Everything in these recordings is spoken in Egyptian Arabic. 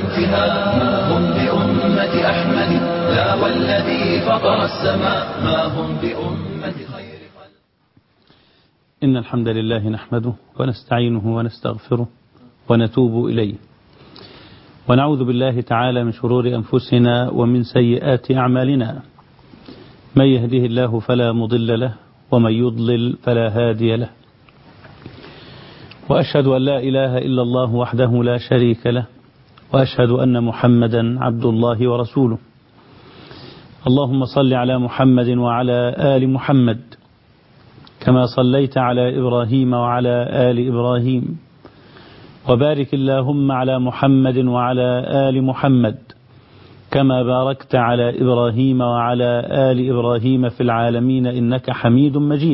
انتهاء ما هم بأمة أحمد لا والذي فطر السماء ما هم بأمة خير إن الحمد لله نحمده ونستعينه ونستغفره ونتوب إليه ونعوذ بالله تعالى من شرور أنفسنا ومن سيئات أعمالنا من يهده الله فلا مضل له ومن يضلل فلا هادي له وأشهد أن لا إله إلا الله وحده لا شريك له وأشهد أن محمدا عبد الله ورسوله اللهم صل على محمد وعلى آل محمد كما صليت على إبراهيم وعلى آل إبراهيم وبارك اللهم على محمد وعلى آل محمد كما باركت على إبراهيم وعلى آل إبراهيم في العالمين إنك حميد مجيد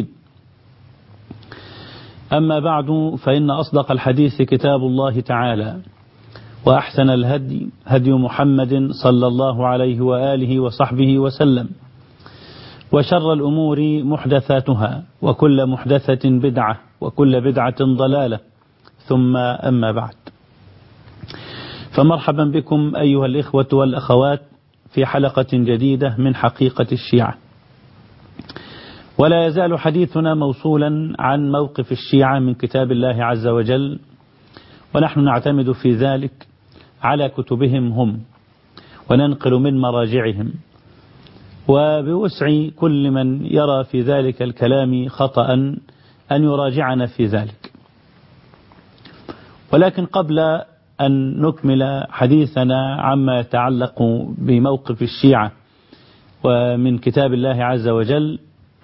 أما بعد فإن أصدق الحديث كتاب الله تعالى وأحسن الهدي هدي محمد صلى الله عليه وآله وصحبه وسلم وشر الأمور محدثاتها وكل محدثة بدعة وكل بدعة ضلالة ثم أما بعد فمرحبا بكم أيها الإخوة والأخوات في حلقة جديدة من حقيقة الشيعة ولا يزال حديثنا موصولا عن موقف الشيعة من كتاب الله عز وجل ونحن نعتمد في ذلك على كتبهم هم وننقل من مراجعهم وبوسع كل من يرى في ذلك الكلام خطأ أن يراجعنا في ذلك ولكن قبل أن نكمل حديثنا عما يتعلق بموقف الشيعة ومن كتاب الله عز وجل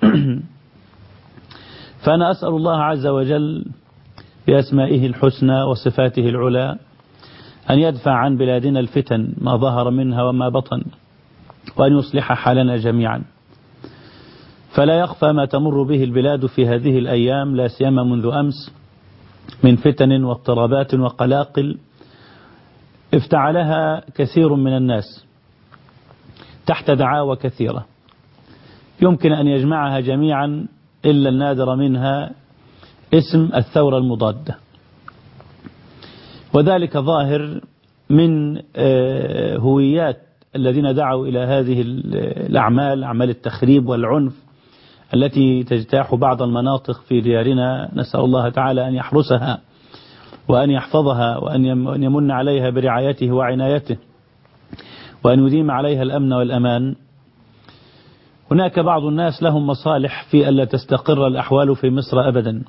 فأنا أسأل الله عز وجل بأسمائه الحسنى وصفاته العلى أن يدفع عن بلادنا الفتن ما ظهر منها وما بطن وأن يصلح حالنا جميعا فلا يخفى ما تمر به البلاد في هذه الأيام لا سيما منذ أمس من فتن واضطرابات وقلاقل افتعلها كثير من الناس تحت دعاوى كثيرة يمكن أن يجمعها جميعا إلا النادر منها اسم الثورة المضادة وذلك ظاهر من هويات الذين دعوا إلى هذه الأعمال أعمال التخريب والعنف التي تجتاح بعض المناطق في ديارنا نسأل الله تعالى أن يحرسها وأن يحفظها وأن يمن عليها برعايته وعنايته وأن يديم عليها الأمن والأمان هناك بعض الناس لهم مصالح في ألا تستقر الأحوال في مصر أبدا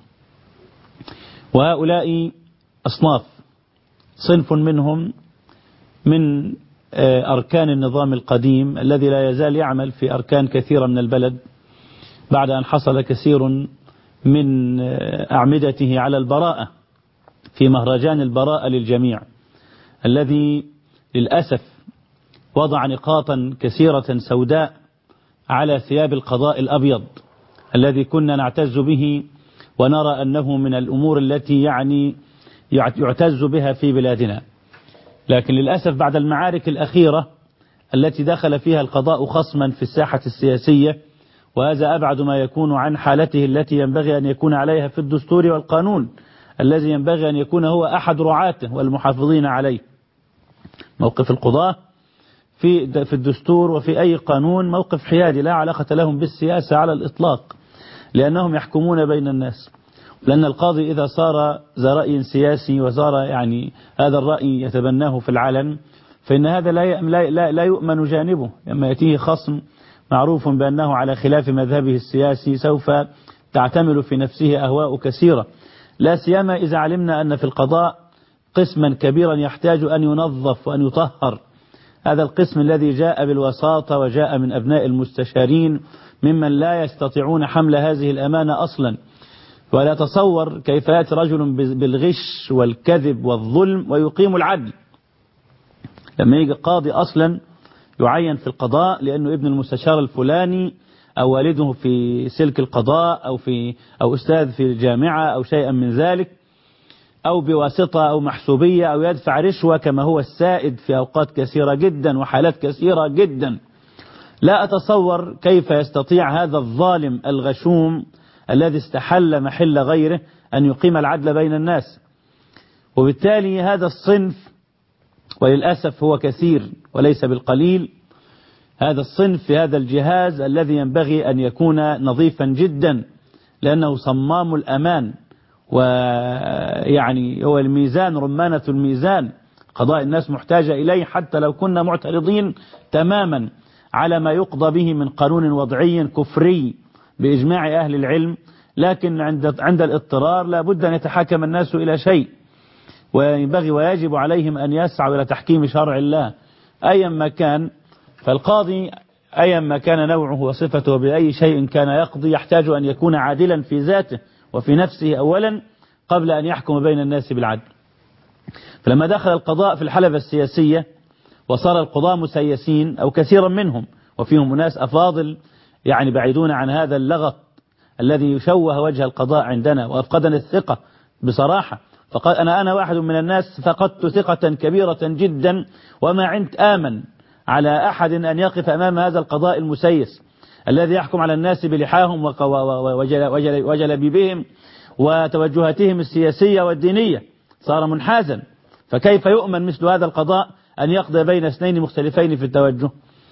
وهؤلاء أصناف صنف منهم من أركان النظام القديم الذي لا يزال يعمل في أركان كثيرة من البلد بعد أن حصل كثير من أعمدته على البراءة في مهرجان البراءة للجميع الذي للأسف وضع نقاطا كثيرة سوداء على ثياب القضاء الأبيض الذي كنا نعتز به ونرى أنه من الأمور التي يعني يعتز بها في بلادنا لكن للأسف بعد المعارك الأخيرة التي دخل فيها القضاء خصما في الساحة السياسية وهذا أبعد ما يكون عن حالته التي ينبغي أن يكون عليها في الدستور والقانون الذي ينبغي أن يكون هو أحد رعاته والمحافظين عليه موقف القضاة في في الدستور وفي أي قانون موقف حيادي لا علاقة لهم بالسياسة على الإطلاق لأنهم يحكمون بين الناس لأن القاضي إذا صار ذا رأي سياسي وصار يعني هذا الرأي يتبناه في العلن فإن هذا لا لا لا يؤمن جانبه لما يأتيه خصم معروف بأنه على خلاف مذهبه السياسي سوف تعتمل في نفسه أهواء كثيرة لا سيما إذا علمنا أن في القضاء قسما كبيرا يحتاج أن ينظف وأن يطهر هذا القسم الذي جاء بالوساطة وجاء من أبناء المستشارين ممن لا يستطيعون حمل هذه الأمانة أصلا ولا تصور كيف يأتي رجل بالغش والكذب والظلم ويقيم العدل لما يجي قاضي أصلا يعين في القضاء لأنه ابن المستشار الفلاني أو والده في سلك القضاء أو في أو أستاذ في الجامعة أو شيئا من ذلك أو بواسطة أو محسوبية أو يدفع رشوة كما هو السائد في أوقات كثيرة جدا وحالات كثيرة جدا لا أتصور كيف يستطيع هذا الظالم الغشوم الذي استحل محل غيره أن يقيم العدل بين الناس وبالتالي هذا الصنف وللأسف هو كثير وليس بالقليل هذا الصنف في هذا الجهاز الذي ينبغي أن يكون نظيفا جدا لأنه صمام الأمان ويعني هو الميزان رمانة الميزان قضاء الناس محتاجة إليه حتى لو كنا معترضين تماما على ما يقضى به من قانون وضعي كفري بإجماع أهل العلم لكن عند عند الاضطرار لابد أن يتحاكم الناس إلى شيء وينبغي ويجب عليهم أن يسعوا إلى تحكيم شرع الله أيا ما كان فالقاضي أيا ما كان نوعه وصفته بأي شيء كان يقضي يحتاج أن يكون عادلا في ذاته وفي نفسه أولا قبل أن يحكم بين الناس بالعدل فلما دخل القضاء في الحلبة السياسية وصار القضاة مسيسين أو كثيرا منهم وفيهم أناس أفاضل يعني بعيدون عن هذا اللغط الذي يشوه وجه القضاء عندنا وأفقدنا الثقة بصراحة فقال أنا أنا واحد من الناس فقدت ثقة كبيرة جدا وما عندت آمن على أحد أن يقف أمام هذا القضاء المسيس الذي يحكم على الناس بلحاهم وجلبيبهم وتوجهاتهم السياسية والدينية صار منحازا فكيف يؤمن مثل هذا القضاء أن يقضي بين اثنين مختلفين في التوجه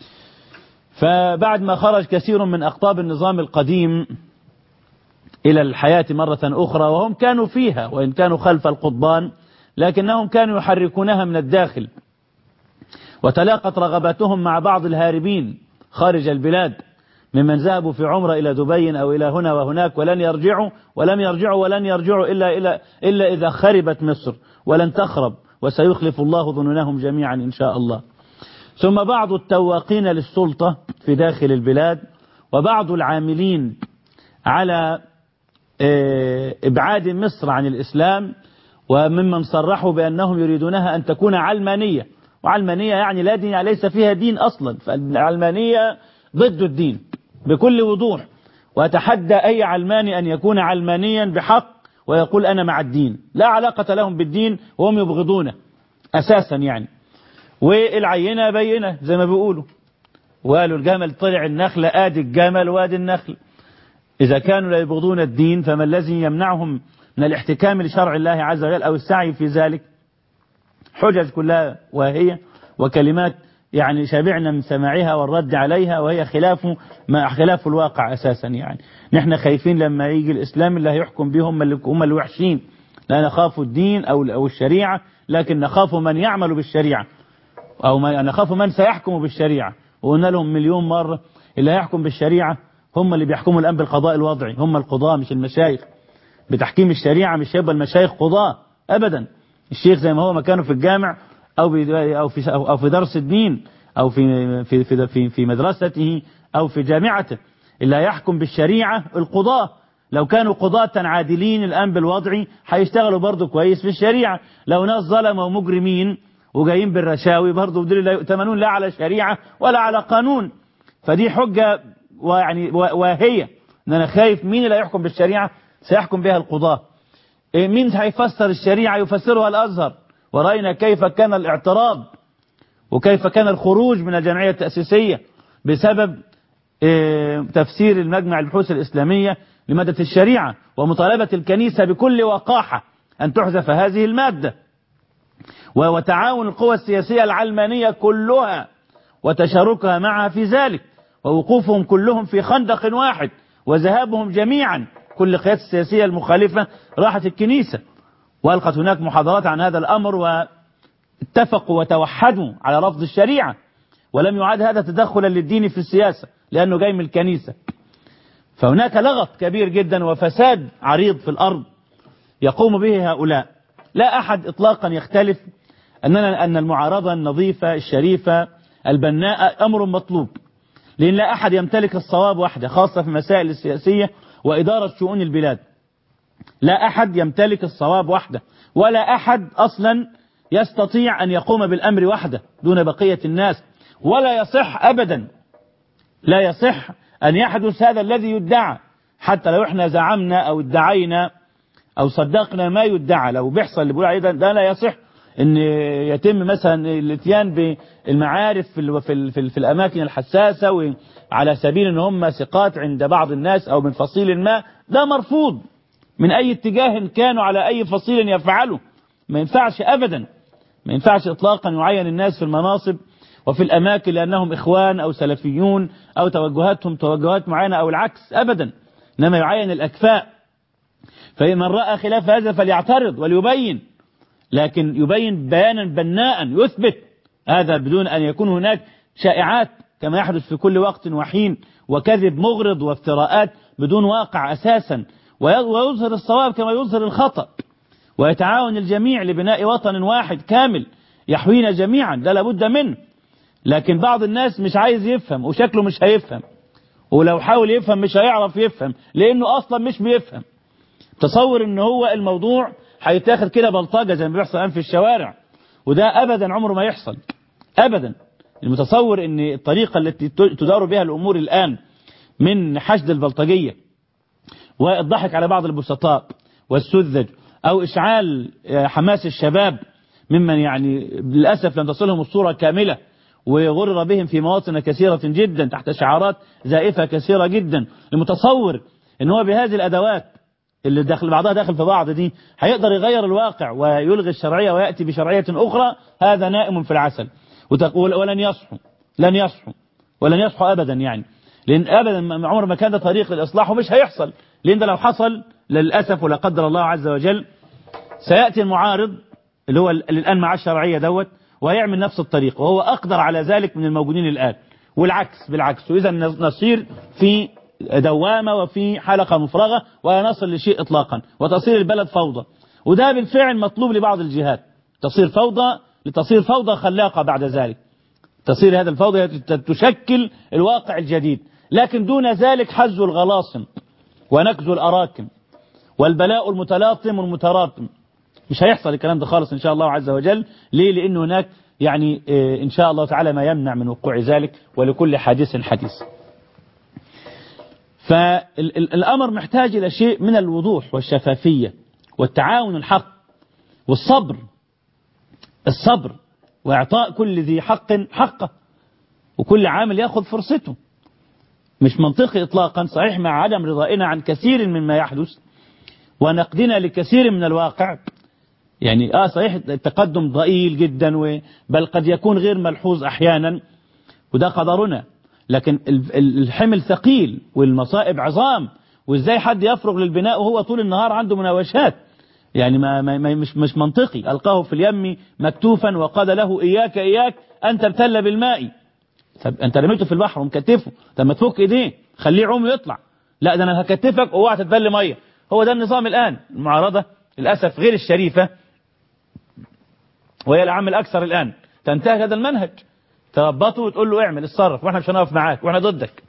فبعد ما خرج كثير من أقطاب النظام القديم إلى الحياة مرة أخرى وهم كانوا فيها وإن كانوا خلف القضبان لكنهم كانوا يحركونها من الداخل وتلاقت رغباتهم مع بعض الهاربين خارج البلاد ممن ذهبوا في عمرة إلى دبي أو إلى هنا وهناك ولن يرجعوا ولم يرجعوا ولن يرجعوا إلا, إلا, إلا إذا خربت مصر ولن تخرب وسيخلف الله ظنونهم جميعا إن شاء الله ثم بعض التواقين للسلطة في داخل البلاد وبعض العاملين على إبعاد مصر عن الإسلام وممن صرحوا بأنهم يريدونها أن تكون علمانية وعلمانية يعني لا دين ليس فيها دين أصلا فالعلمانية ضد الدين بكل وضوح وأتحدى أي علماني أن يكون علمانيا بحق ويقول أنا مع الدين لا علاقة لهم بالدين وهم يبغضونه أساسا يعني والعينة بينة زي ما بيقولوا وقالوا الجمل طلع النخلة آدي الجمل وادي النخل إذا كانوا لا يبغضون الدين فما الذي يمنعهم من الاحتكام لشرع الله عز وجل أو السعي في ذلك حجج كلها واهية وكلمات يعني شبعنا من سماعها والرد عليها وهي خلاف ما خلاف الواقع أساسا يعني نحن خايفين لما يجي الإسلام اللي هيحكم بهم اللي هم الوحشين لا نخاف الدين أو أو الشريعة لكن نخاف من يعمل بالشريعة أو ما نخاف من سيحكم بالشريعة وقلنا لهم مليون مرة اللي هيحكم بالشريعة هم اللي بيحكموا الآن بالقضاء الوضعي هم القضاة مش المشايخ بتحكيم الشريعة مش هيبقى المشايخ قضاة أبدا الشيخ زي ما هو مكانه في الجامع أو أو في أو في درس الدين أو في في في في, في مدرسته أو في جامعته اللي هيحكم بالشريعة القضاة لو كانوا قضاة عادلين الآن بالوضع هيشتغلوا برضه كويس في الشريعة لو ناس ظلمة ومجرمين وجايين بالرشاوي برضه دول لا يؤتمنون لا على شريعة ولا على قانون فدي حجة ويعني واهية ان انا خايف مين اللي هيحكم بالشريعة سيحكم بها القضاة مين هيفسر الشريعة يفسرها الازهر ورأينا كيف كان الاعتراض وكيف كان الخروج من الجمعية التأسيسية بسبب تفسير المجمع البحوث الإسلامية لمادة الشريعة ومطالبة الكنيسة بكل وقاحة أن تحذف هذه المادة وتعاون القوى السياسية العلمانية كلها وتشاركها معها في ذلك ووقوفهم كلهم في خندق واحد وذهابهم جميعا كل قيادة السياسية المخالفة راحت الكنيسة وألقت هناك محاضرات عن هذا الأمر واتفقوا وتوحدوا على رفض الشريعة ولم يعد هذا تدخلا للدين في السياسة لأنه جاي من الكنيسة فهناك لغط كبير جدا وفساد عريض في الأرض يقوم به هؤلاء لا أحد إطلاقا يختلف أننا أن المعارضة النظيفة الشريفة البناء أمر مطلوب لأن لا أحد يمتلك الصواب وحده خاصة في المسائل السياسية وإدارة شؤون البلاد لا أحد يمتلك الصواب وحده ولا أحد أصلا يستطيع أن يقوم بالأمر وحده دون بقية الناس ولا يصح أبدا لا يصح أن يحدث هذا الذي يدعى حتى لو احنا زعمنا أو ادعينا أو صدقنا ما يدعى لو بيحصل اللي بيقول عليه ده لا يصح ان يتم مثلا الاتيان بالمعارف في, في, في, في الاماكن الحساسة وعلى سبيل ان هم ثقات عند بعض الناس او من فصيل ما ده مرفوض من اي اتجاه كانوا على اي فصيل يفعله ما ينفعش ابدا ما ينفعش إطلاقا يعين الناس في المناصب وفي الأماكن لأنهم إخوان أو سلفيون أو توجهاتهم توجهات معينة أو العكس أبدا إنما يعين الأكفاء فمن رأى خلاف هذا فليعترض وليبين لكن يبين بيانا بناء يثبت هذا بدون أن يكون هناك شائعات كما يحدث في كل وقت وحين وكذب مغرض وافتراءات بدون واقع أساسا ويظهر الصواب كما يظهر الخطأ ويتعاون الجميع لبناء وطن واحد كامل يحوينا جميعا ده لابد منه لكن بعض الناس مش عايز يفهم وشكله مش هيفهم ولو حاول يفهم مش هيعرف يفهم لانه اصلا مش بيفهم تصور ان هو الموضوع هيتاخد كده بلطجة زي ما بيحصل الان في الشوارع وده ابدا عمره ما يحصل ابدا المتصور ان الطريقة التي تدار بها الامور الان من حشد البلطجية والضحك على بعض البسطاء والسذج او اشعال حماس الشباب ممن يعني للأسف لم تصلهم الصورة كاملة وغرر بهم في مواطن كثيرة جدا تحت شعارات زائفة كثيرة جدا المتصور ان هو بهذه الأدوات اللي داخل بعضها داخل في بعض دي هيقدر يغير الواقع ويلغي الشرعية ويأتي بشرعية أخرى هذا نائم في العسل وتقول ولن يصحوا لن يصحوا ولن يصحوا أبدا يعني لأن أبدا عمر ما كان ده طريق للإصلاح ومش هيحصل لأن ده لو حصل للأسف ولا قدر الله عز وجل سيأتي المعارض اللي هو اللي الآن مع الشرعية دوت ويعمل نفس الطريق وهو أقدر على ذلك من الموجودين الآن والعكس بالعكس وإذا نصير في دوامة وفي حلقة مفرغة ولا نصل لشيء إطلاقا وتصير البلد فوضى وده بالفعل مطلوب لبعض الجهات تصير فوضى لتصير فوضى خلاقة بعد ذلك تصير هذا الفوضى تشكل الواقع الجديد لكن دون ذلك حز الغلاصم ونكز الأراكم والبلاء المتلاطم والمتراكم مش هيحصل الكلام ده خالص إن شاء الله عز وجل ليه لأن هناك يعني إن شاء الله تعالى ما يمنع من وقوع ذلك ولكل حادث حديث فالأمر محتاج إلى شيء من الوضوح والشفافية والتعاون الحق والصبر الصبر وإعطاء كل ذي حق حقه وكل عامل يأخذ فرصته مش منطقي إطلاقا صحيح مع عدم رضائنا عن كثير مما يحدث ونقدنا لكثير من الواقع يعني آه صحيح التقدم ضئيل جدا بل قد يكون غير ملحوظ أحيانا وده قدرنا لكن الحمل ثقيل والمصائب عظام وازاي حد يفرغ للبناء وهو طول النهار عنده مناوشات يعني ما, ما, ما مش مش منطقي ألقاه في اليم مكتوفا وقال له إياك إياك أن تبتل بالماء طب أنت رميته في البحر ومكتفه طب ما تفك إيديه خليه يعوم ويطلع لا ده أنا هكتفك اوعى تتبل مية هو ده النظام الآن المعارضة للأسف غير الشريفة وهي العام الأكثر الآن تنتهج هذا المنهج تربطه وتقول له اعمل اتصرف واحنا مش هنقف معاك واحنا ضدك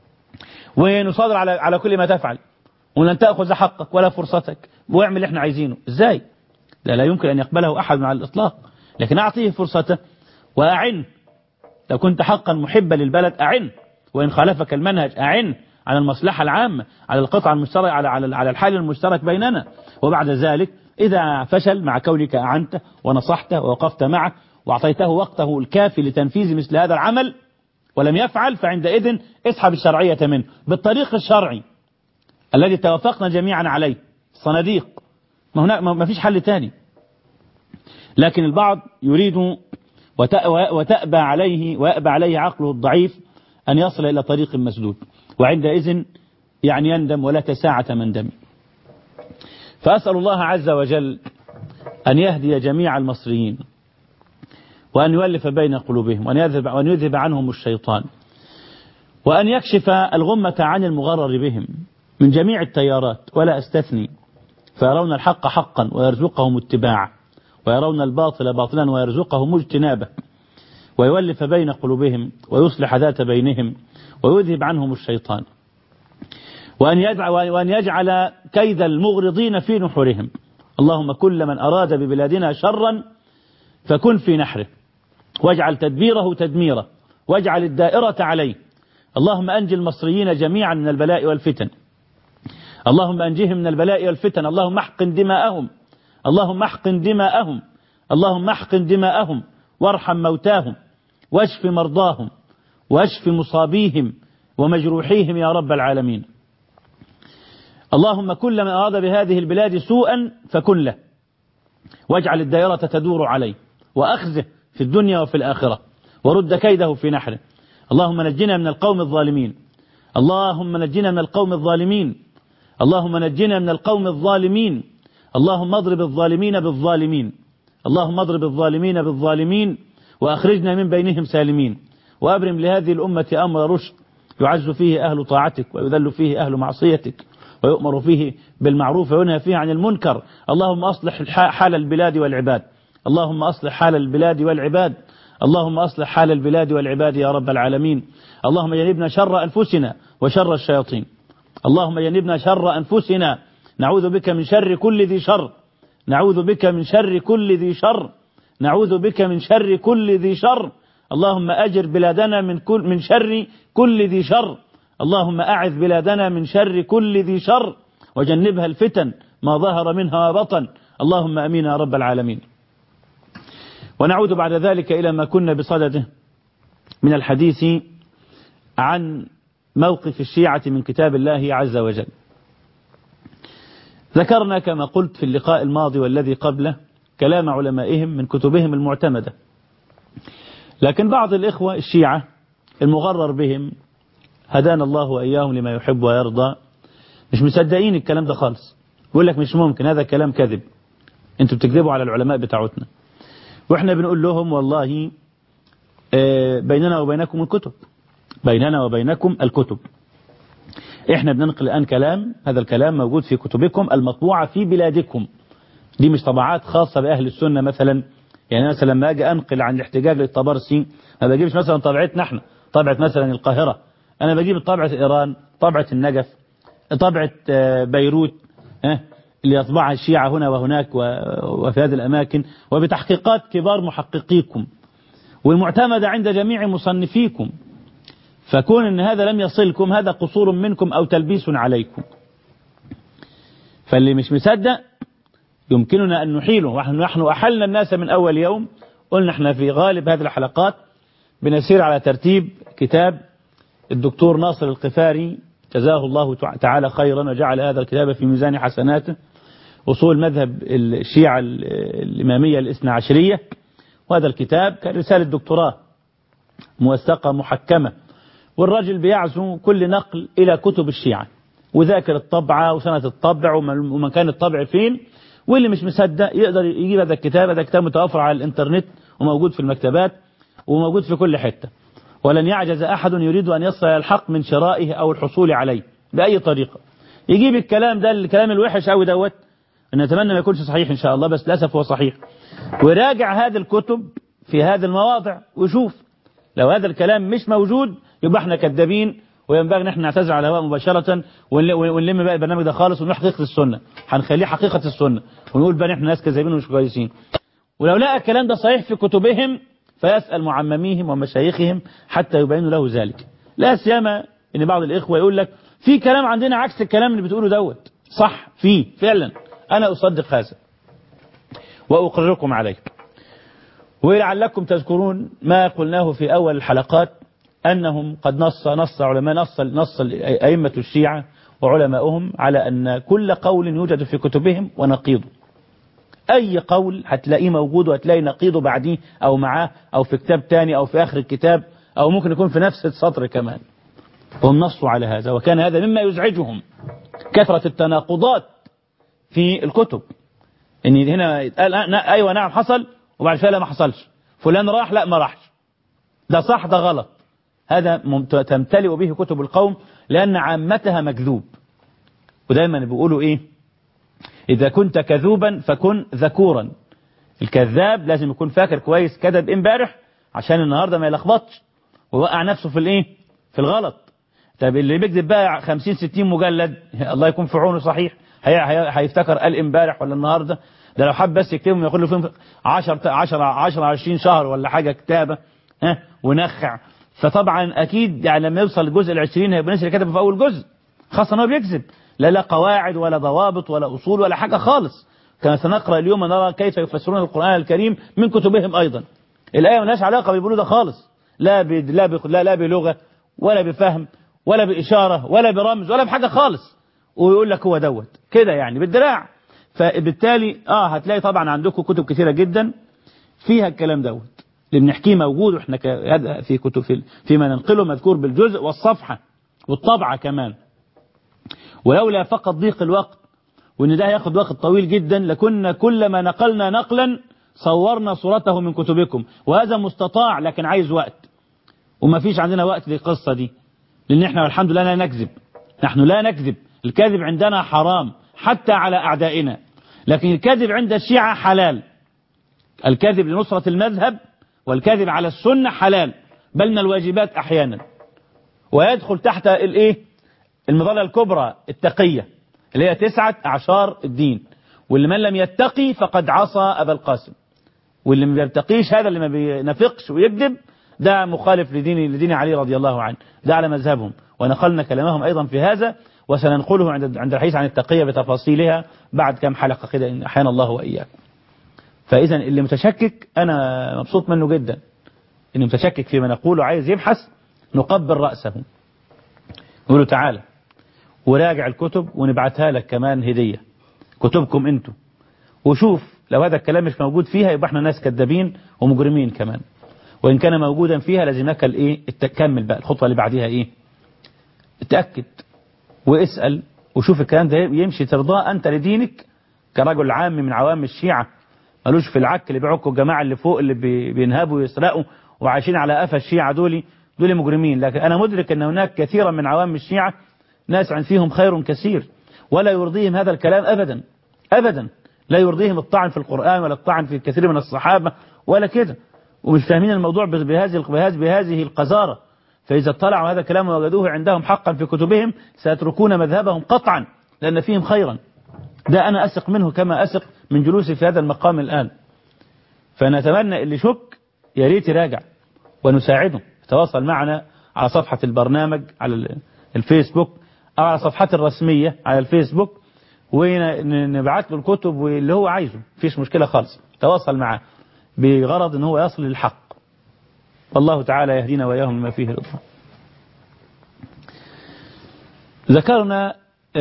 ونصادر على على كل ما تفعل ولن تأخذ حقك ولا فرصتك واعمل اللي احنا عايزينه ازاي لا لا يمكن أن يقبله أحد على الإطلاق لكن أعطيه فرصته وأعن لو كنت حقا محبا للبلد أعن وإن خالفك المنهج أعن على المصلحة العامة على القطع المشترك على على على الحال المشترك بيننا وبعد ذلك إذا فشل مع كونك أعنته ونصحته ووقفت معه وأعطيته وقته الكافي لتنفيذ مثل هذا العمل ولم يفعل فعندئذ اسحب الشرعية منه بالطريق الشرعي الذي توافقنا جميعا عليه صناديق ما هناك ما فيش حل تاني لكن البعض يريد وتأبى عليه ويأبى عليه عقله الضعيف أن يصل إلى طريق مسدود وعندئذ يعني يندم ولا تساعة من دم فأسأل الله عز وجل أن يهدي جميع المصريين وأن يؤلف بين قلوبهم وأن يذهب, وأن يذهب عنهم الشيطان وأن يكشف الغمة عن المغرر بهم من جميع التيارات ولا أستثني فيرون الحق حقا ويرزقهم اتباعه ويرون الباطل باطلا ويرزقهم اجتنابه ويولف بين قلوبهم ويصلح ذات بينهم ويذهب عنهم الشيطان وأن يجعل, وأن يجعل كيد المغرضين في نحورهم اللهم كل من أراد ببلادنا شرا فكن في نحره واجعل تدبيره تدميره واجعل الدائرة عليه اللهم أنجي المصريين جميعا من البلاء والفتن اللهم أنجهم من البلاء والفتن اللهم احقن دماءهم اللهم احقن دماءهم اللهم احقن دماءهم وارحم موتاهم واشف مرضاهم واشف مصابيهم ومجروحيهم يا رب العالمين اللهم كل من أراد بهذه البلاد سوءا فكن له واجعل الدائرة تدور عليه وأخزه في الدنيا وفي الآخرة ورد كيده في نحره اللهم نجنا من القوم الظالمين اللهم نجنا من القوم الظالمين اللهم نجنا من القوم الظالمين اللهم اضرب الظالمين بالظالمين اللهم اضرب الظالمين بالظالمين وأخرجنا من بينهم سالمين وأبرم لهذه الأمة أمر رشد يعز فيه أهل طاعتك ويذل فيه أهل معصيتك ويؤمر فيه بالمعروف وينهى فيه عن المنكر اللهم أصلح حال البلاد والعباد اللهم أصلح حال البلاد والعباد اللهم أصلح حال البلاد والعباد يا رب العالمين اللهم جنبنا شر أنفسنا وشر الشياطين اللهم جنبنا شر أنفسنا نعوذ بك من شر كل ذي شر نعوذ بك من شر كل ذي شر نعوذ بك من شر كل ذي شر اللهم أجر بلادنا من كل من شر كل ذي شر اللهم أعذ بلادنا من شر كل ذي شر وجنبها الفتن ما ظهر منها وبطن اللهم أمين يا رب العالمين ونعود بعد ذلك إلى ما كنا بصدده من الحديث عن موقف الشيعة من كتاب الله عز وجل ذكرنا كما قلت في اللقاء الماضي والذي قبله كلام علمائهم من كتبهم المعتمدة لكن بعض الإخوة الشيعة المغرر بهم هدانا الله وإياهم لما يحب ويرضى مش مصدقين الكلام ده خالص يقول لك مش ممكن هذا كلام كذب انتوا بتكذبوا على العلماء بتاعتنا واحنا بنقول لهم والله بيننا وبينكم الكتب بيننا وبينكم الكتب احنا بننقل الآن كلام هذا الكلام موجود في كتبكم المطبوعة في بلادكم دي مش طبعات خاصة بأهل السنة مثلا يعني مثلا لما أجي أنقل عن الاحتجاج للطبرسي ما بجيبش مثلا طبعتنا احنا طبعة مثلا القاهرة أنا بجيب طبعة إيران طبعة النجف طبعة بيروت اللي يطبعها الشيعة هنا وهناك وفي هذه الأماكن وبتحقيقات كبار محققيكم والمعتمدة عند جميع مصنفيكم فكون ان هذا لم يصلكم هذا قصور منكم او تلبيس عليكم فاللي مش مصدق يمكننا ان نحيله ونحن احلنا الناس من اول يوم قلنا احنا في غالب هذه الحلقات بنسير على ترتيب كتاب الدكتور ناصر القفاري جزاه الله تعالى خيرا وجعل هذا الكتاب في ميزان حسناته أصول مذهب الشيعة الإمامية الاثنى عشرية وهذا الكتاب كان رسالة دكتوراه موثقة محكمة والرجل بيعزو كل نقل إلى كتب الشيعة وذاكر الطبعة وسنة الطبع ومكان الطبع فين واللي مش مصدق يقدر يجيب هذا الكتاب هذا كتاب متوفر على الانترنت وموجود في المكتبات وموجود في كل حتة ولن يعجز أحد يريد أن يصل إلى الحق من شرائه أو الحصول عليه بأي طريقة يجيب الكلام ده الكلام الوحش أو دوت نتمنى ما يكونش صحيح إن شاء الله بس للأسف هو صحيح وراجع هذه الكتب في هذه المواضع وشوف لو هذا الكلام مش موجود يبقى احنا كذابين وينبغي ان احنا نعتذر على الهواء مباشرة ونلم بقى البرنامج ده خالص ونروح حقيقة السنة هنخليه حقيقة السنة ونقول بقى احنا ناس كذابين ومش كويسين ولو لقى الكلام ده صحيح في كتبهم فيسأل معمميهم ومشايخهم حتى يبينوا له ذلك لا سيما ان بعض الاخوة يقول لك في كلام عندنا عكس الكلام اللي بتقوله دوت صح في فعلا انا اصدق هذا واقرركم عليه ولعلكم تذكرون ما قلناه في اول الحلقات أنهم قد نص نص علماء نص نص أئمة الشيعة وعلماؤهم على أن كل قول يوجد في كتبهم ونقيضه أي قول هتلاقيه موجود وهتلاقي نقيضه بعديه أو معاه أو في كتاب تاني أو في آخر الكتاب أو ممكن يكون في نفس السطر كمان هم نصوا على هذا وكان هذا مما يزعجهم كثرة التناقضات في الكتب إن هنا يتقال أيوة نعم حصل وبعد شوية لا ما حصلش فلان راح لا ما راحش ده صح ده غلط هذا تمتلئ به كتب القوم لأن عامتها مكذوب ودايما بيقولوا إيه إذا كنت كذوبا فكن ذكورا الكذاب لازم يكون فاكر كويس كذب امبارح عشان النهاردة ما يلخبطش ويوقع نفسه في الإيه في الغلط طب اللي بيكذب بقى 50 60 مجلد الله يكون في عونه صحيح هي هي هيفتكر قال امبارح ولا النهارده ده لو حب بس يكتبهم ياخد له فيهم 10 10 10 20 شهر ولا حاجه كتابه ها ونخع فطبعا اكيد يعني لما يوصل الجزء العشرين هيبقى الناس اللي كتبه في اول جزء خاصه ان هو بيكذب لا لا قواعد ولا ضوابط ولا اصول ولا حاجه خالص كما سنقرا اليوم نرى كيف يفسرون القران الكريم من كتبهم ايضا الايه مالهاش علاقه بالبلوغ ده خالص لا ب... لا ب... لا لا بلغه ولا بفهم ولا باشاره ولا برمز ولا بحاجه خالص ويقول لك هو دوت كده يعني بالدراع فبالتالي اه هتلاقي طبعا عندكم كتب كثيره جدا فيها الكلام دوت اللي بنحكيه موجود واحنا في كتب في فيما ننقله مذكور بالجزء والصفحة والطبعة كمان ولولا فقط ضيق الوقت وان ده هياخد وقت طويل جدا لكنا كلما نقلنا نقلا صورنا صورته من كتبكم وهذا مستطاع لكن عايز وقت وما فيش عندنا وقت للقصة دي لان احنا والحمد لله لا نكذب نحن لا نكذب الكذب عندنا حرام حتى على أعدائنا لكن الكذب عند الشيعة حلال الكذب لنصرة المذهب والكذب على السنة حلال بل من الواجبات أحيانا ويدخل تحت الايه المظلة الكبرى التقية اللي هي تسعة أعشار الدين واللي من لم يتقي فقد عصى أبا القاسم واللي ما بيتقيش هذا اللي ما بينافقش ويكذب ده مخالف لدين لدين علي رضي الله عنه ده على مذهبهم ونقلنا كلامهم أيضا في هذا وسننقله عند عند الحديث عن التقية بتفاصيلها بعد كم حلقة كده إن أحيانا الله وإياكم فإذا اللي متشكك أنا مبسوط منه جدا اللي متشكك فيما نقوله عايز يبحث نقبل رأسه نقول له تعالى وراجع الكتب ونبعتها لك كمان هدية كتبكم انتوا وشوف لو هذا الكلام مش موجود فيها يبقى احنا ناس كذابين ومجرمين كمان وإن كان موجودا فيها لازمك الايه التكمل بقى الخطوة اللي بعديها ايه اتأكد واسأل وشوف الكلام ده يمشي ترضاه أنت لدينك كرجل عام من عوام الشيعة ملوش في العك اللي بيعكوا الجماعة اللي فوق اللي بينهبوا ويسرقوا وعايشين على قفا الشيعة دول دول مجرمين لكن أنا مدرك أن هناك كثيرا من عوام الشيعة ناس عن فيهم خير كثير ولا يرضيهم هذا الكلام أبدا أبدا لا يرضيهم الطعن في القرآن ولا الطعن في كثير من الصحابة ولا كده ومش فاهمين الموضوع بهذه بهذه بهذه القذارة فإذا اطلعوا هذا الكلام ووجدوه عندهم حقا في كتبهم سيتركون مذهبهم قطعا لأن فيهم خيرا ده أنا أثق منه كما أثق من جلوسي في هذا المقام الآن فنتمنى اللي شك يا ريت يراجع ونساعده يتواصل معنا على صفحة البرنامج على الفيسبوك أو على صفحات الرسمية على الفيسبوك ونبعت له الكتب واللي هو عايزه فيش مشكلة خالص تواصل معاه بغرض ان هو يصل للحق والله تعالى يهدينا وإياهم لما فيه رضا ذكرنا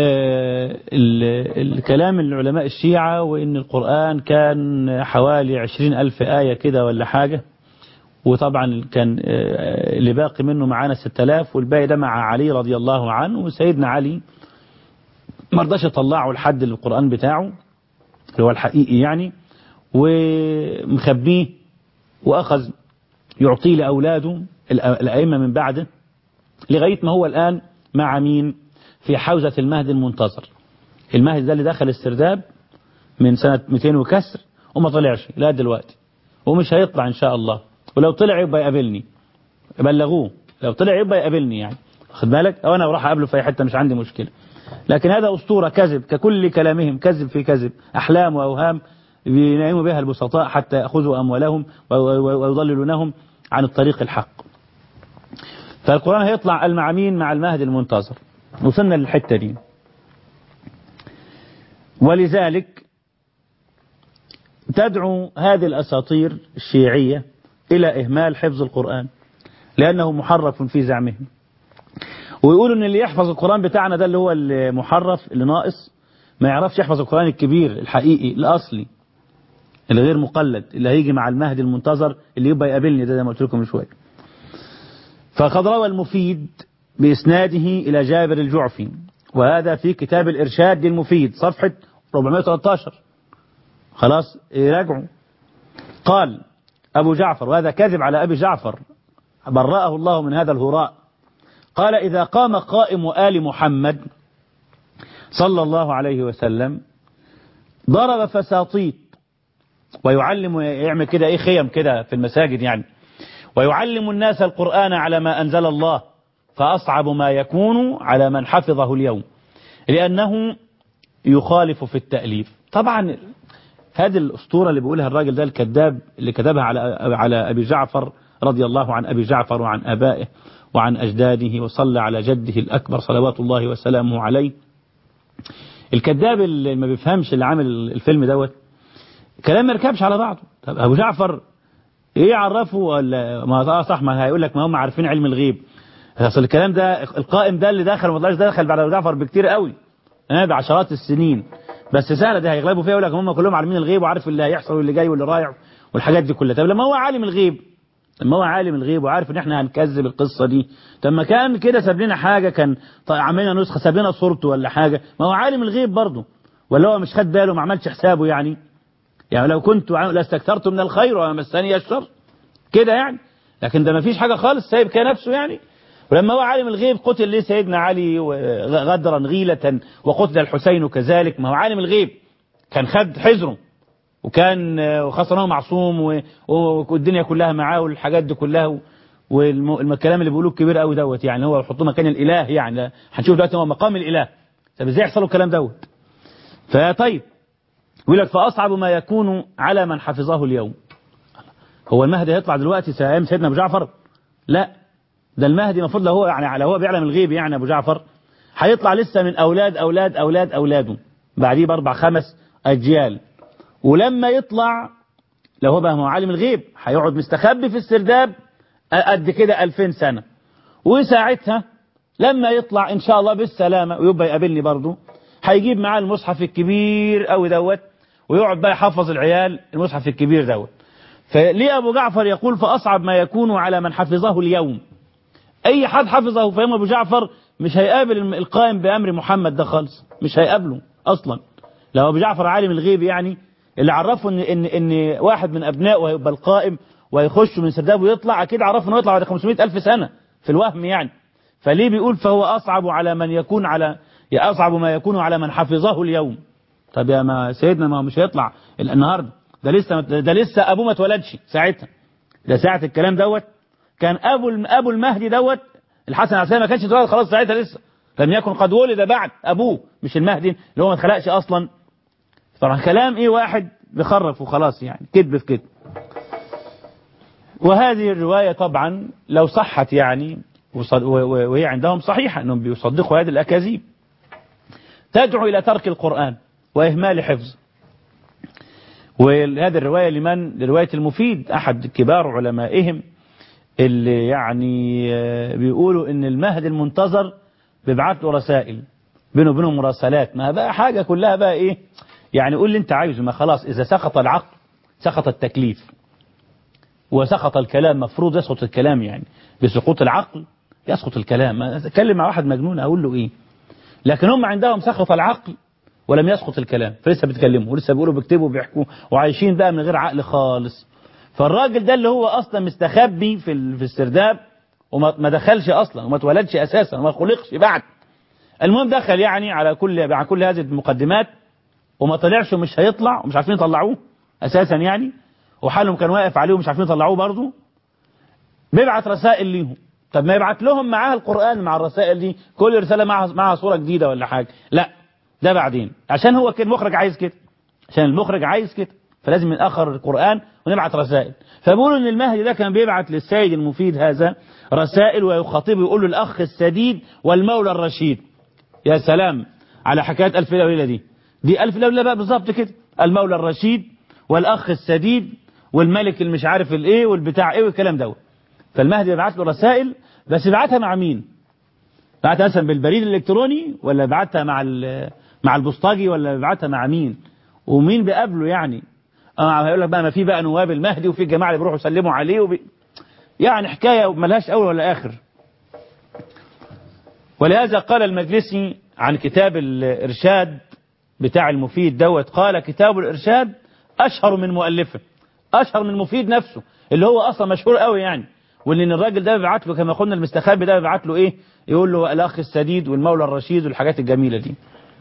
الكلام العلماء الشيعة وإن القرآن كان حوالي عشرين ألف آية كده ولا حاجة وطبعا كان اللي باقي منه معانا ستة آلاف والباقي ده مع علي رضي الله عنه وسيدنا علي ما رضاش يطلعه لحد القرآن بتاعه اللي هو الحقيقي يعني ومخبيه وأخذ يعطيه لأولاده الأئمة من بعده لغاية ما هو الآن مع مين في حوزة المهد المنتظر المهد ده اللي دخل السرداب من سنة 200 وكسر وما طلعش لا دلوقتي ومش هيطلع إن شاء الله ولو طلع يبقى يقابلني بلغوه لو طلع يبقى يقابلني يعني خد بالك أو أنا أروح أقابله في أي حتة مش عندي مشكلة لكن هذا أسطورة كذب ككل كلامهم كذب في كذب أحلام وأوهام بينعموا بها البسطاء حتى يأخذوا أموالهم ويضللونهم عن الطريق الحق فالقرآن هيطلع المعامين مع المهد المنتظر وصلنا للحتة دي ولذلك تدعو هذه الأساطير الشيعية إلى إهمال حفظ القرآن لأنه محرف في زعمهم ويقولوا ان اللي يحفظ القرآن بتاعنا ده اللي هو المحرف اللي ناقص ما يعرفش يحفظ القرآن الكبير الحقيقي الأصلي اللي غير مقلد اللي هيجي مع المهد المنتظر اللي يبقى يقابلني ده زي ما قلت لكم من شويه فقد روى المفيد بإسناده إلى جابر الجعفي وهذا في كتاب الإرشاد للمفيد صفحة 413 خلاص راجعوا قال أبو جعفر وهذا كذب على أبي جعفر برأه الله من هذا الهراء قال إذا قام قائم آل محمد صلى الله عليه وسلم ضرب فساطيط ويعلم يعمل كده ايه خيم كده في المساجد يعني ويعلم الناس القرآن على ما أنزل الله فأصعب ما يكون على من حفظه اليوم لأنه يخالف في التأليف طبعا هذه الأسطورة اللي بيقولها الراجل ده الكذاب اللي كتبها على على أبي جعفر رضي الله عن أبي جعفر وعن أبائه وعن أجداده وصلى على جده الأكبر صلوات الله وسلامه عليه الكذاب اللي ما بيفهمش اللي عامل الفيلم دوت كلام ما يركبش على بعضه طب أبو جعفر إيه عرفه ولا ما صح ما هيقول لك ما هم عارفين علم الغيب اصل الكلام ده القائم ده اللي دخل ما ده دخل بعد ابو جعفر بكتير قوي اه بعشرات السنين بس سهله دي هيغلبوا فيها يقول لك هم كلهم عارفين الغيب وعارف اللي هيحصل واللي جاي واللي رايح والحاجات دي كلها طب لما هو عالم الغيب لما هو عالم الغيب وعارف ان احنا هنكذب القصة دي طب ما كان كده ساب لنا حاجة كان طيب عملنا نسخة ساب لنا صورته ولا حاجة ما هو عالم الغيب برضه ولا هو مش خد باله ما عملش حسابه يعني يعني لو كنت لاستكثرت من الخير وما مسني الشر كده يعني لكن ده ما فيش حاجة خالص سايب كده نفسه يعني ولما هو عالم الغيب قتل ليه سيدنا علي غدرا غيلة وقتل الحسين كذلك ما هو عالم الغيب كان خد حذره وكان وخاصة هو معصوم والدنيا كلها معاه والحاجات دي كلها والكلام اللي بيقولوه كبير قوي دوت يعني هو يحطوه مكان الاله يعني هنشوف دلوقتي هو مقام الاله طب ازاي يحصل الكلام دوت فطيب يقول لك فاصعب ما يكون على من حفظه اليوم هو المهدي هيطلع دلوقتي ايام سيدنا ابو جعفر لا ده المهدي المفروض لو هو يعني لو هو بيعلم الغيب يعني ابو جعفر هيطلع لسه من اولاد اولاد اولاد اولاده بعديه باربع خمس اجيال ولما يطلع لو هو بقى هو عالم الغيب هيقعد مستخبي في السرداب قد كده 2000 سنة وساعتها لما يطلع ان شاء الله بالسلامة ويبقى يقابلني برضه هيجيب معاه المصحف الكبير قوي دوت ويقعد بقى يحفظ العيال المصحف الكبير دوت فليه ابو جعفر يقول فاصعب ما يكون على من حفظه اليوم اي حد حفظه في يوم ابو جعفر مش هيقابل القائم بامر محمد ده خالص مش هيقابله اصلا لو ابو جعفر عالم الغيب يعني اللي عرفه ان ان ان واحد من ابنائه هيبقى القائم ويخش من سرداب ويطلع اكيد عرفه انه يطلع بعد 500 الف سنه في الوهم يعني فليه بيقول فهو اصعب على من يكون على يا اصعب ما يكون على من حفظه اليوم طب يا ما سيدنا ما مش هيطلع النهارده ده لسه ده لسه ابوه ما اتولدش ساعتها ده ساعه الكلام دوت كان ابو ابو المهدي دوت الحسن العسكري ما كانش اتولد خلاص ساعتها لسه لم يكن قد ولد بعد ابوه مش المهدي اللي هو ما اتخلقش اصلا طبعا كلام ايه واحد بيخرف وخلاص يعني كذب في كذب وهذه الرواية طبعا لو صحت يعني وهي عندهم صحيحة انهم بيصدقوا هذه الاكاذيب تدعو الى ترك القرآن واهمال حفظ وهذه الرواية لمن لرواية المفيد احد كبار علمائهم اللي يعني بيقولوا ان المهدي المنتظر بيبعت له رسائل بينه وبينهم مراسلات ما بقى حاجة كلها بقى ايه يعني قول اللي انت عايزه ما خلاص اذا سقط العقل سقط التكليف وسقط الكلام مفروض يسقط الكلام يعني بسقوط العقل يسقط الكلام اتكلم مع واحد مجنون اقول له ايه لكن هم عندهم سقط العقل ولم يسقط الكلام فلسه بيتكلموا ولسه بيقولوا بيكتبوا وبيحكوا وعايشين بقى من غير عقل خالص فالراجل ده اللي هو اصلا مستخبي في في السرداب وما دخلش اصلا وما اتولدش اساسا وما خلقش بعد المهم دخل يعني على كل مع كل هذه المقدمات وما طلعش ومش هيطلع ومش عارفين يطلعوه اساسا يعني وحالهم كان واقف عليه ومش عارفين يطلعوه برضه بيبعت رسائل ليهم طب ما يبعت لهم معاها القرآن مع الرسائل دي كل رسالة معها معها صورة جديدة ولا حاجة لا ده بعدين عشان هو كده المخرج عايز كده عشان المخرج عايز كده فلازم نأخر القرآن ونبعت رسائل فبيقولوا ان المهدي ده كان بيبعت للسيد المفيد هذا رسائل ويخاطبه يقول له الأخ السديد والمولى الرشيد يا سلام على حكاية ألف ليلة دي دي ألف ليلة بقى بالظبط كده المولى الرشيد والأخ السديد والملك المش عارف الايه والبتاع ايه والكلام دوت فالمهدي بيبعت له رسائل بس يبعتها مع مين بعتها مثلا بالبريد الالكتروني ولا بعتها مع مع البوسطجي ولا بعتها مع مين ومين بيقابله يعني اه هيقول لك بقى ما في بقى نواب المهدي وفي جماعه اللي بيروحوا يسلموا عليه وبي... يعني حكايه ملهاش اول ولا اخر ولهذا قال المجلسي عن كتاب الارشاد بتاع المفيد دوت قال كتاب الارشاد اشهر من مؤلفه اشهر من مفيد نفسه اللي هو اصلا مشهور قوي يعني واللي الراجل ده بيبعت له كما قلنا المستخبي ده بيبعت له ايه يقول له الاخ السديد والمولى الرشيد والحاجات الجميله دي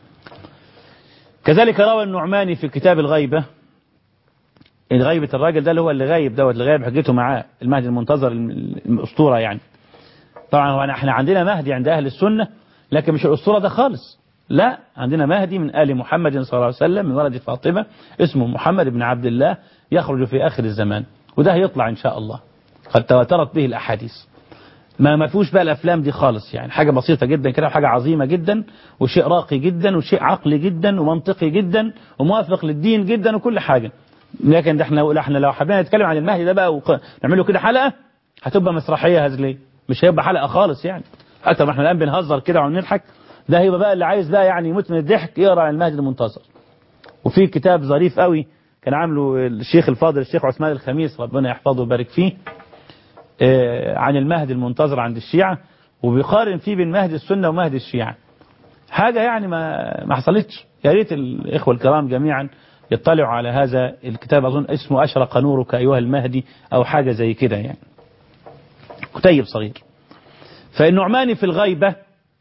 كذلك روى النعماني في كتاب الغيبه غيبة الراجل ده اللي هو اللي غايب دوت اللي غايب حجته معاه المهدي المنتظر الاسطوره يعني طبعا هو احنا عندنا مهدي عند اهل السنه لكن مش الاسطوره ده خالص لا عندنا مهدي من آل محمد صلى الله عليه وسلم من ولد فاطمة اسمه محمد بن عبد الله يخرج في آخر الزمان وده هيطلع إن شاء الله قد تواترت به الأحاديث ما ما فيهوش بقى الأفلام دي خالص يعني حاجة بسيطة جدا كده وحاجة عظيمة جدا وشيء راقي جدا وشيء عقلي جدا ومنطقي جدا وموافق للدين جدا وكل حاجة لكن ده احنا احنا لو حبينا نتكلم عن المهدي ده بقى ونعمله كده حلقة هتبقى مسرحية هزلية مش هيبقى حلقة خالص يعني حتى ما احنا الآن بنهزر كده ونضحك ده هيبقى بقى اللي عايز بقى يعني يموت من الضحك يقرا عن المهدي المنتظر وفي كتاب ظريف قوي كان عامله الشيخ الفاضل الشيخ عثمان الخميس ربنا يحفظه ويبارك فيه آه، عن المهدي المنتظر عند الشيعة وبيقارن فيه بين مهدي السنة ومهدي الشيعة حاجة يعني ما ما حصلتش يا ريت الإخوة الكرام جميعا يطلعوا على هذا الكتاب أظن اسمه أشرق نورك أيها المهدي أو حاجة زي كده يعني كتيب صغير فالنعمان في الغيبة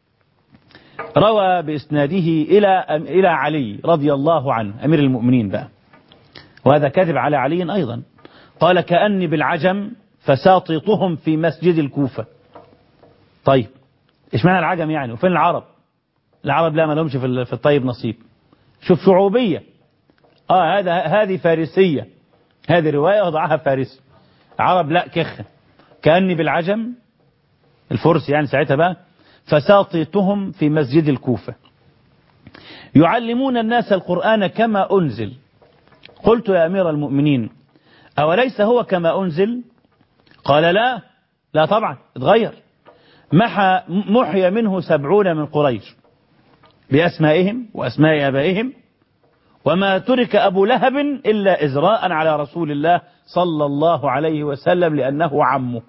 روى بإسناده إلى إلى علي رضي الله عنه أمير المؤمنين بقى وهذا كذب على علي أيضا قال كأني بالعجم فساططهم في مسجد الكوفة طيب إيش معنى العجم يعني وفين العرب العرب لا ما لهمش في في الطيب نصيب شوف شعوبية اه هذا هذه فارسية هذه رواية وضعها فارسي عرب لا كخة كأني بالعجم الفرس يعني ساعتها بقى فساطيتهم في مسجد الكوفة يعلمون الناس القرآن كما أنزل قلت يا أمير المؤمنين أوليس هو كما أنزل قال لا لا طبعا اتغير محى محي منه سبعون من قريش بأسمائهم وأسماء أبائهم وما ترك أبو لهب إلا إزراء على رسول الله صلى الله عليه وسلم لأنه عمه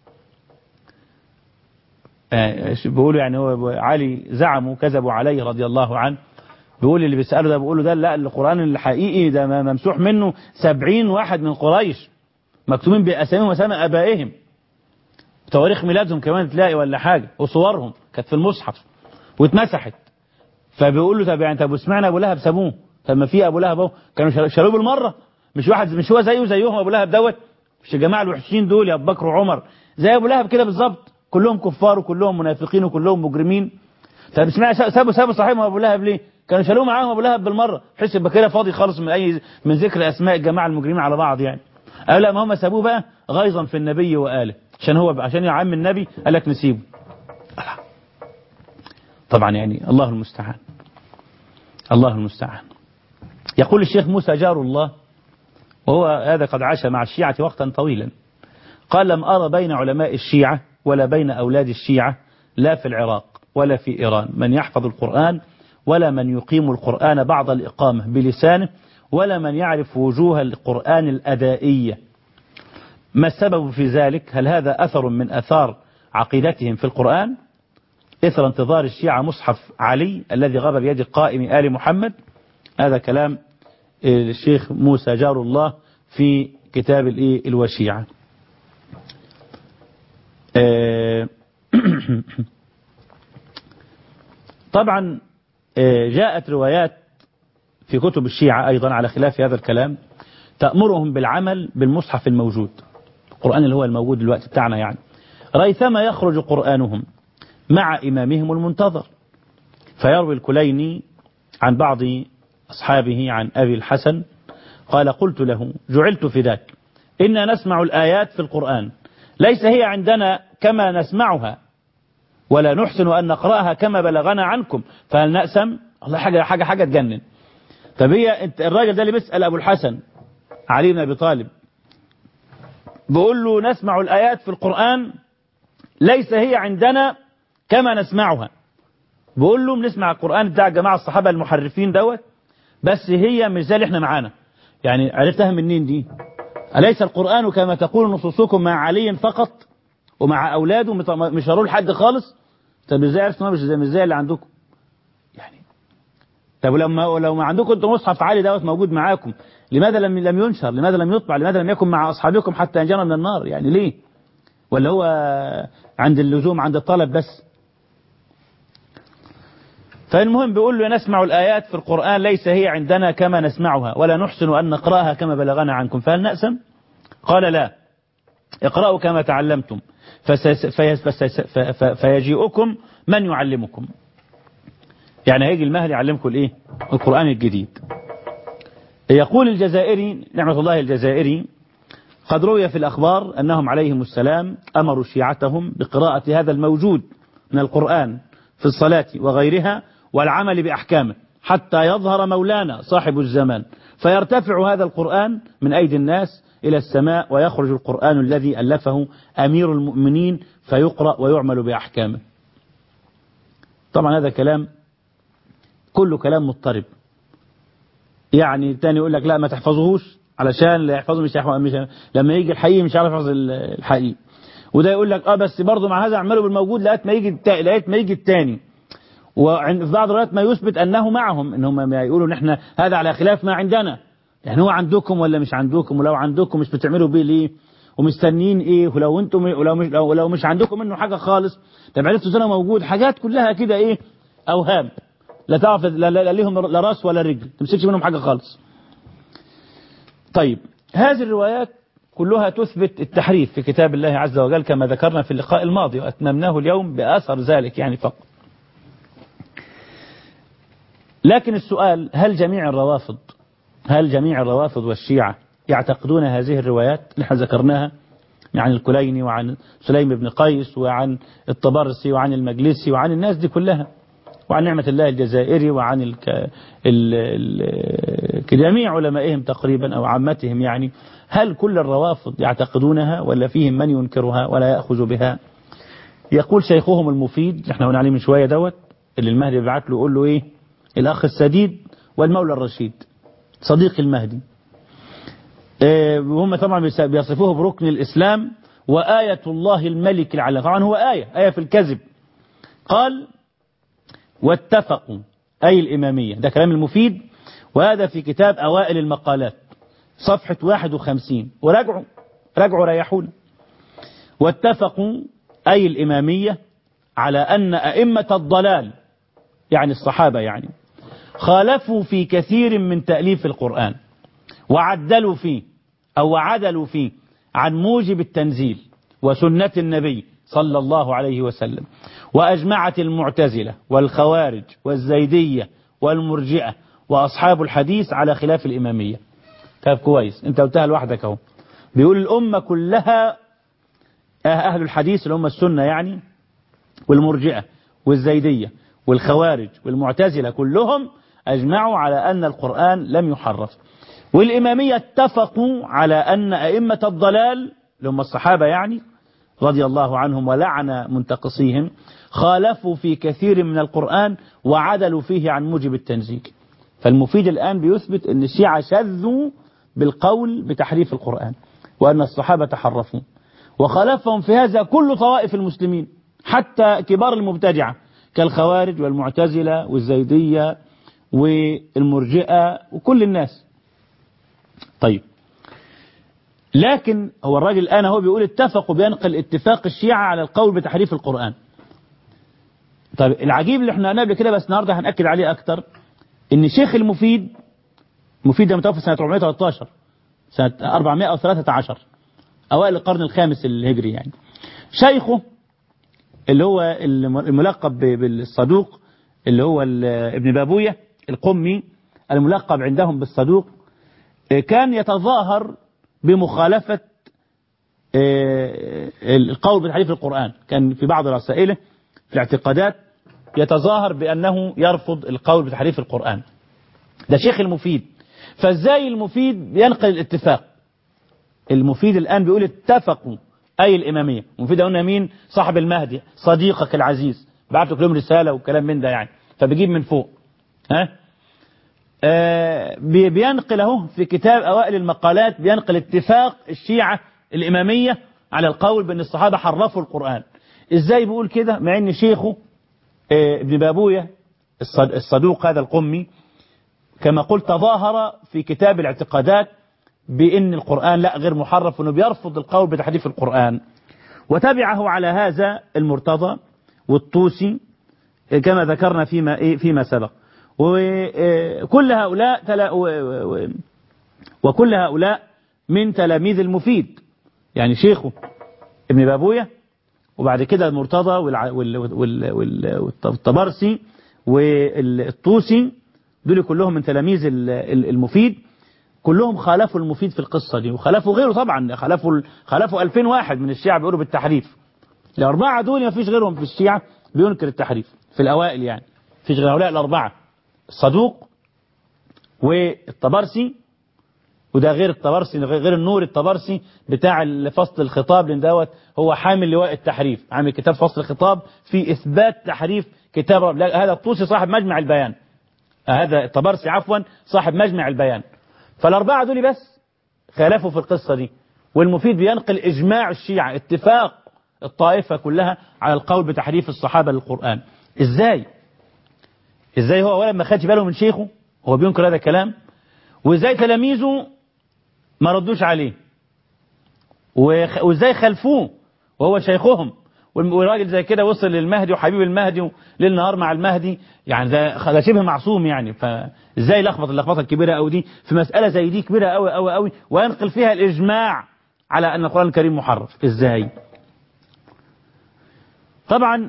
بيقولوا يعني هو علي زعموا كذبوا عليه رضي الله عنه بيقول اللي بيسأله ده بيقول له ده لا القرآن الحقيقي ده ممسوح منه سبعين واحد من قريش مكتوبين بأساميهم وأسامي أبائهم تواريخ ميلادهم كمان تلاقي ولا حاجة وصورهم كانت في المصحف واتمسحت فبيقول له طب يعني طب وسمعنا أبو لهب سابوه طب ما في أبو لهب اهو كانوا شالوه بالمرة مش واحد مش هو زيه زيهم أبو لهب دوت مش الجماعة الوحشين دول يا أبو بكر وعمر زي أبو لهب كده بالظبط كلهم كفار وكلهم منافقين وكلهم مجرمين طب اسمع سابوا سابوا صاحبهم ابو لهب ليه كانوا شالوه معاهم ابو لهب بالمره بحيث يبقى كده فاضي خالص من اي من ذكر اسماء الجماعه المجرمين على بعض يعني قال لا ما هم سابوه بقى غيظا في النبي واله عشان هو عشان يا عم النبي قال لك نسيبه طبعا يعني الله المستعان الله المستعان يقول الشيخ موسى جار الله وهو هذا قد عاش مع الشيعة وقتا طويلا قال لم أرى بين علماء الشيعة ولا بين أولاد الشيعة لا في العراق ولا في إيران من يحفظ القرآن ولا من يقيم القرآن بعض الإقامة بلسانه ولا من يعرف وجوه القرآن الأدائية ما السبب في ذلك هل هذا أثر من أثار عقيدتهم في القرآن إثر انتظار الشيعة مصحف علي الذي غاب بيد قائم آل محمد هذا كلام الشيخ موسى جار الله في كتاب الوشيعة طبعا جاءت روايات في كتب الشيعة أيضا على خلاف هذا الكلام تأمرهم بالعمل بالمصحف الموجود القرآن اللي هو الموجود دلوقتي بتاعنا يعني ريثما يخرج قرآنهم مع إمامهم المنتظر فيروي الكليني عن بعض أصحابه عن أبي الحسن قال قلت له جعلت في ذاك إنا نسمع الآيات في القرآن ليس هي عندنا كما نسمعها ولا نحسن أن نقرأها كما بلغنا عنكم فهل نأسم الله حاجة حاجة حاجة تجنن طب هي الراجل ده اللي بيسأل أبو الحسن علي بن أبي طالب بيقول له نسمع الآيات في القرآن ليس هي عندنا كما نسمعها بيقول له بنسمع القرآن بتاع جماعة الصحابة المحرفين دوت بس هي مش زي اللي احنا معانا يعني عرفتها منين دي أليس القرآن كما تقول نصوصكم مع علي فقط ومع أولاده مش هروح لحد خالص طب ازاي عرفت مش زي مش زي اللي عندكم يعني طب لما لو ما عندكم انتم مصحف علي دوت موجود معاكم لماذا لم لم ينشر لماذا لم يطبع لماذا لم يكن مع أصحابكم حتى ينجنا من النار يعني ليه ولا هو عند اللزوم عند الطلب بس فالمهم بيقول له نسمع الآيات في القرآن ليس هي عندنا كما نسمعها ولا نحسن أن نقرأها كما بلغنا عنكم فهل نأسم قال لا اقرأوا كما تعلمتم فيجيئكم من يعلمكم يعني هيجي المهدي يعلمكم الايه القرآن الجديد يقول الجزائري نعمة الله الجزائري قد روي في الأخبار أنهم عليهم السلام أمروا شيعتهم بقراءة هذا الموجود من القرآن في الصلاة وغيرها والعمل بأحكامه حتى يظهر مولانا صاحب الزمان فيرتفع هذا القرآن من أيدي الناس إلى السماء ويخرج القرآن الذي ألفه أمير المؤمنين فيقرأ ويعمل بأحكامه طبعا هذا كلام كله كلام مضطرب يعني التاني يقول لك لا ما تحفظوهوش علشان لا يحفظه مش يحفظ مش لما يجي الحقيقي مش عارف يحفظ الحقيقي وده يقول لك اه بس برضه مع هذا اعمله بالموجود لغايه ما يجي التا... لغايه ما يجي الثاني وفي بعض الروايات ما يثبت انه معهم ان هم ما يقولوا ان احنا هذا على خلاف ما عندنا يعني هو عندكم ولا مش عندكم ولو عندكم مش بتعملوا بيه ليه ومستنيين ايه ولو انتم ولو مش لو, لو مش عندكم منه حاجه خالص طب عرفتوا انه موجود حاجات كلها كده ايه اوهام لا تعرف لا, لا, لا ليهم لا راس ولا رجل ما تمسكش منهم حاجه خالص طيب هذه الروايات كلها تثبت التحريف في كتاب الله عز وجل كما ذكرنا في اللقاء الماضي وأتممناه اليوم بأثر ذلك يعني فقط لكن السؤال هل جميع الروافض هل جميع الروافض والشيعة يعتقدون هذه الروايات اللي احنا ذكرناها عن الكليني وعن سليم بن قيس وعن الطبرسي وعن المجلسي وعن الناس دي كلها وعن نعمة الله الجزائري وعن الك... ال... ال... جميع علمائهم تقريبا أو عامتهم يعني هل كل الروافض يعتقدونها ولا فيهم من ينكرها ولا يأخذ بها يقول شيخهم المفيد احنا قلنا عليه من شوية دوت اللي المهدي بيبعت له يقول له ايه الأخ السديد والمولى الرشيد صديق المهدي اه وهم طبعا بيصفوه بركن الإسلام وآية الله الملك العلام طبعا هو آية آية في الكذب قال واتفقوا أي الإمامية ده كلام المفيد وهذا في كتاب أوائل المقالات صفحة 51 وراجعوا راجعوا ريحونا واتفقوا أي الإمامية على أن أئمة الضلال يعني الصحابة يعني خالفوا في كثير من تأليف القرآن وعدلوا فيه أو عدلوا فيه عن موجب التنزيل وسنة النبي صلى الله عليه وسلم وأجمعت المعتزلة والخوارج والزيدية والمرجئة وأصحاب الحديث على خلاف الإمامية طيب كويس انت قلتها لوحدك اهو بيقول الأمة كلها أهل الحديث اللي هم السنة يعني والمرجئة والزيدية والخوارج والمعتزلة كلهم أجمعوا على أن القرآن لم يحرف والإمامية اتفقوا على أن أئمة الضلال اللي هم الصحابة يعني رضي الله عنهم ولعن منتقصيهم خالفوا في كثير من القرآن وعدلوا فيه عن موجب التنزيل فالمفيد الآن بيثبت أن الشيعة شذوا بالقول بتحريف القرآن وأن الصحابة تحرفوا وخالفهم في هذا كل طوائف المسلمين حتى كبار المبتدعة كالخوارج والمعتزلة والزيدية والمرجئة وكل الناس طيب لكن هو الراجل الآن هو بيقول اتفقوا بينقل اتفاق الشيعة على القول بتحريف القرآن طيب العجيب اللي احنا قبل كده بس النهارده هنأكد عليه أكتر إن شيخ المفيد مفيد ده متوفى سنة 413 سنة 413 أوائل القرن الخامس الهجري يعني شيخه اللي هو الملقب بالصدوق اللي هو ابن بابوية القمي الملقب عندهم بالصدوق كان يتظاهر بمخالفة القول بتحريف القرآن كان في بعض رسائله في الاعتقادات يتظاهر بأنه يرفض القول بتحريف القرآن ده شيخ المفيد فازاي المفيد بينقل الاتفاق المفيد الآن بيقول اتفقوا أي الإمامية المفيد قلنا مين صاحب المهدي صديقك العزيز بعت لهم رسالة وكلام من ده يعني فبيجيب من فوق ها آه بينقل اهو في كتاب أوائل المقالات بينقل اتفاق الشيعة الإمامية على القول بأن الصحابة حرفوا القرآن ازاي بيقول كده مع ان شيخه آه ابن بابوية الصدوق هذا القمي كما قلت تظاهر في كتاب الاعتقادات بأن القرآن لا غير محرف وأنه بيرفض القول بتحريف القرآن وتبعه على هذا المرتضى والطوسي كما ذكرنا فيما إيه فيما سبق وكل هؤلاء تلا وكل هؤلاء من تلاميذ المفيد يعني شيخه ابن بابوية وبعد كده المرتضى والطبرسي والطوسي دول كلهم من تلاميذ المفيد كلهم خالفوا المفيد في القصة دي وخالفوا غيره طبعا خالفوا خالفوا 2000 واحد من الشيعة بيقولوا بالتحريف الأربعة دول ما فيش غيرهم في الشيعة بينكر التحريف في الأوائل يعني فيش غير هؤلاء الأربعة الصدوق والطبرسي وده غير الطبرسي غير النور الطبرسي بتاع فصل الخطاب لان دوت هو حامل لواء التحريف عامل كتاب فصل الخطاب في إثبات تحريف كتاب رب هذا الطوسي صاحب مجمع البيان هذا الطبرسي عفوا صاحب مجمع البيان فالأربعة دول بس خالفوا في القصة دي والمفيد بينقل إجماع الشيعة اتفاق الطائفة كلها على القول بتحريف الصحابة للقرآن إزاي إزاي هو أولا ما خدش باله من شيخه هو بينكر هذا الكلام وإزاي تلاميذه ما ردوش عليه وخ- وإزاي خلفوه وهو شيخهم والم- والراجل زي كده وصل للمهدي وحبيب المهدي ليل نهار مع المهدي يعني ده خ- ده شبه معصوم يعني فازاي لخبط اللخبطه الكبيره قوي دي في مساله زي دي كبيره قوي قوي قوي وينقل فيها الاجماع على ان القران الكريم محرف ازاي طبعا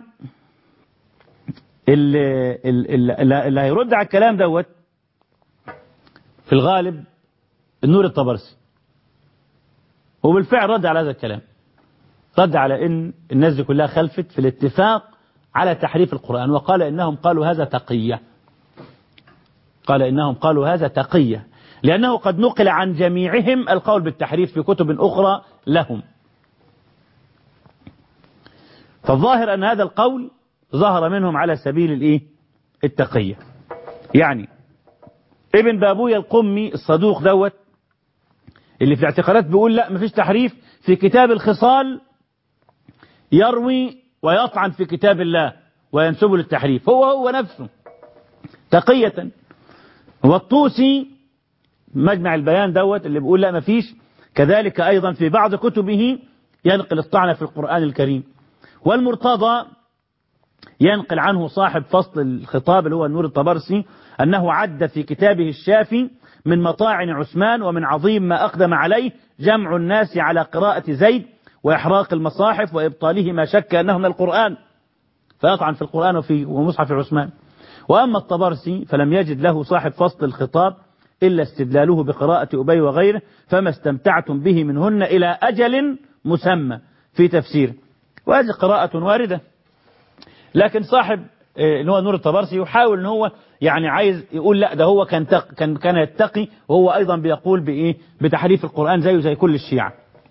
اللي, اللي, اللي هيرد على الكلام دوت في الغالب النور الطبرسي وبالفعل رد على هذا الكلام رد على ان الناس دي كلها خلفت في الاتفاق على تحريف القرآن وقال انهم قالوا هذا تقية قال انهم قالوا هذا تقية لانه قد نقل عن جميعهم القول بالتحريف في كتب اخرى لهم فالظاهر ان هذا القول ظهر منهم على سبيل الايه التقية يعني ابن بابويا القمي الصدوق دوت اللي في الاعتقادات بيقول لا مفيش تحريف في كتاب الخصال يروي ويطعن في كتاب الله وينسبه للتحريف هو هو نفسه تقية والطوسي مجمع البيان دوت اللي بيقول لا مفيش كذلك أيضا في بعض كتبه ينقل الطعن في القرآن الكريم والمرتضى ينقل عنه صاحب فصل الخطاب اللي هو النور الطبرسي أنه عد في كتابه الشافي من مطاعن عثمان ومن عظيم ما أقدم عليه جمع الناس على قراءة زيد وإحراق المصاحف وإبطاله ما شك أنه من القرآن فيطعن في القرآن وفي ومصحف عثمان وأما الطبرسي فلم يجد له صاحب فصل الخطاب إلا استدلاله بقراءة أبي وغيره فما استمتعتم به منهن إلى أجل مسمى في تفسير وهذه قراءة واردة لكن صاحب اللي هو نور الطبرسي يحاول ان هو يعني عايز يقول لا ده هو كان تق كان كان يتقي وهو ايضا بيقول بايه بتحريف القران زيه زي كل الشيعه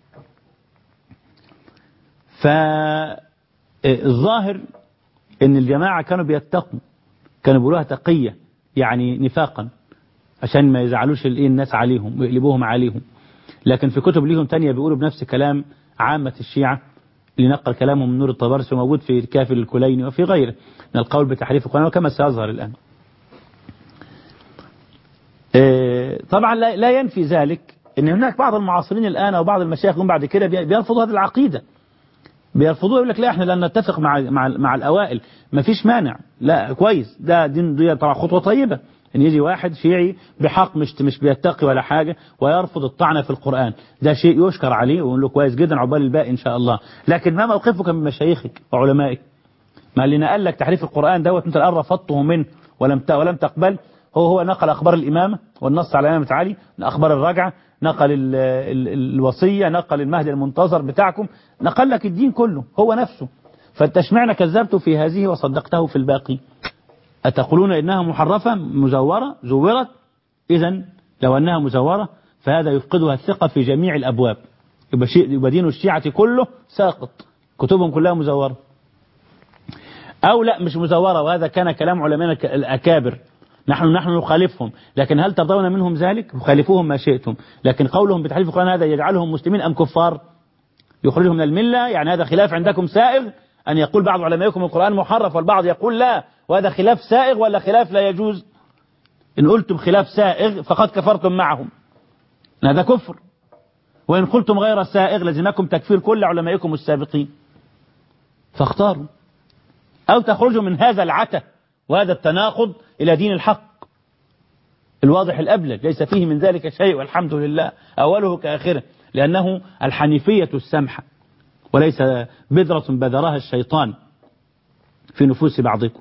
فالظاهر ان الجماعه كانوا بيتقوا كانوا بيقولوها تقيه يعني نفاقا عشان ما يزعلوش الايه الناس عليهم ويقلبوهم عليهم لكن في كتب ليهم تانية بيقولوا بنفس كلام عامة الشيعة اللي نقل كلامهم من نور الطبرسي وموجود في كافر الكليني وفي غيره من القول بتحريف القرآن وكما سيظهر الآن طبعا لا ينفي ذلك ان هناك بعض المعاصرين الآن أو بعض المشايخ بعد كده بيرفضوا هذه العقيدة بيرفضوها يقول لك لا احنا لن نتفق مع مع مع الاوائل ما فيش مانع لا كويس ده دي, دي طبعا خطوه طيبه ان يجي واحد شيعي بحق مش مش بيتقي ولا حاجه ويرفض الطعن في القران ده شيء يشكر عليه ويقول له كويس جدا عقبال الباقي ان شاء الله لكن ما موقفك من مشايخك وعلمائك ما اللي نقل لك تحريف القران دوت انت الان رفضته منه ولم ولم تقبل هو هو نقل اخبار الامامه والنص على امامه علي اخبار الرجعه نقل ال ال الوصيه نقل المهدي المنتظر بتاعكم نقل لك الدين كله هو نفسه فانت اشمعنى كذبته في هذه وصدقته في الباقي أتقولون إنها محرفة مزورة زورت إذا لو أنها مزورة فهذا يفقدها الثقة في جميع الأبواب يبقى, يبقى دين الشيعة كله ساقط كتبهم كلها مزورة أو لا مش مزورة وهذا كان كلام علماء الأكابر نحن نحن نخالفهم لكن هل ترضون منهم ذلك خالفوهم ما شئتم لكن قولهم بتحريف القرآن هذا يجعلهم مسلمين أم كفار يخرجهم من الملة يعني هذا خلاف عندكم سائغ أن يقول بعض علمائكم القرآن محرف والبعض يقول لا وهذا خلاف سائغ ولا خلاف لا يجوز إن قلتم خلاف سائغ فقد كفرتم معهم هذا كفر وإن قلتم غير سائغ لزمكم تكفير كل علمائكم السابقين فاختاروا أو تخرجوا من هذا العته وهذا التناقض إلى دين الحق الواضح الأبلج ليس فيه من ذلك شيء والحمد لله أوله كآخره لأنه الحنيفية السمحة وليس بذرة بذرها الشيطان في نفوس بعضكم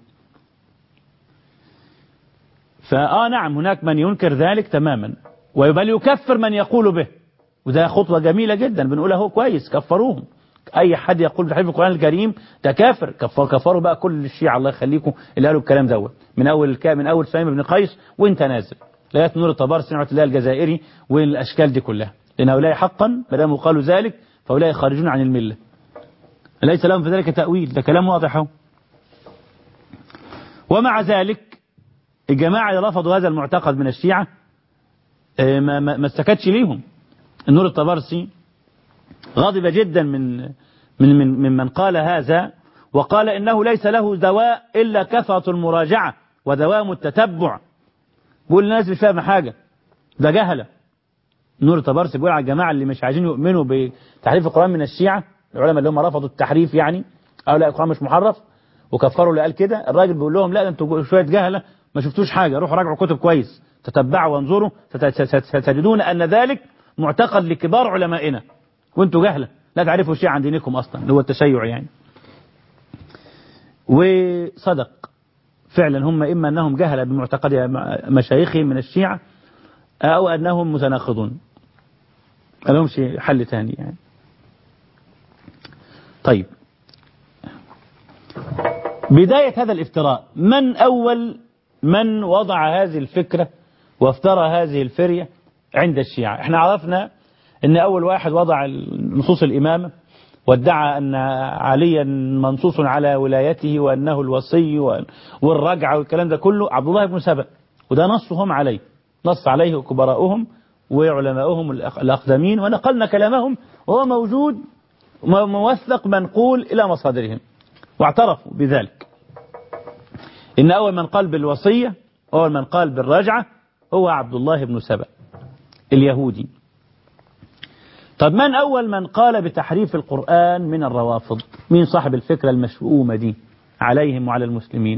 فآه نعم هناك من ينكر ذلك تماما وبل يكفر من يقول به وده خطوة جميلة جدا بنقولها هو كويس كفروهم أي حد يقول بتحريف القرآن الكريم ده كافر كفر كفروا بقى كل الشيعة الله يخليكم اللي قالوا الكلام دوت من أول الكا من أول سليم بن قيس وأنت نازل لغاية نور الطبرسي نعمة الله الجزائري والأشكال دي كلها لأن هؤلاء حقا ما دام قالوا ذلك فهؤلاء خارجون عن الملة ليس لهم في ذلك تأويل ده كلام واضح هو ومع ذلك الجماعة اللي رفضوا هذا المعتقد من الشيعة ما, ما, ما استكتش ليهم النور الطبرسي غضب جدا من من من ممن قال هذا وقال إنه ليس له دواء إلا كثرة المراجعة ودوام التتبع بيقول الناس مش فاهمة حاجة ده جهلة نور الطبرسي بيقول على الجماعة اللي مش عايزين يؤمنوا بتحريف القرآن من الشيعة العلماء اللي هم رفضوا التحريف يعني أو لا القرآن مش محرف وكفروا اللي قال كده الراجل بيقول لهم لا ده انتوا شوية جهلة ما شفتوش حاجة روحوا راجعوا كتب كويس تتبعوا وانظروا ستجدون أن ذلك معتقد لكبار علمائنا وانتوا جهلة لا تعرفوا شيء عن دينكم أصلا اللي هو التشيع يعني وصدق فعلا هم إما أنهم جهلة بمعتقد مشايخهم من الشيعة أو أنهم متناقضون لهمش حل ثاني يعني طيب بداية هذا الافتراء من أول من وضع هذه الفكرة وافترى هذه الفرية عند الشيعة احنا عرفنا ان اول واحد وضع نصوص الامامة وادعى ان عليا منصوص على ولايته وانه الوصي والرجعة والكلام ده كله عبد الله بن سبأ وده نصهم عليه نص عليه كبراؤهم وعلماؤهم الاقدمين ونقلنا كلامهم وهو موجود موثق منقول الى مصادرهم واعترفوا بذلك ان اول من قال بالوصية أول من قال بالرجعة هو عبد الله بن سبأ اليهودي طب من أول من قال بتحريف القرآن من الروافض مين صاحب الفكرة المشؤومة دي عليهم وعلى المسلمين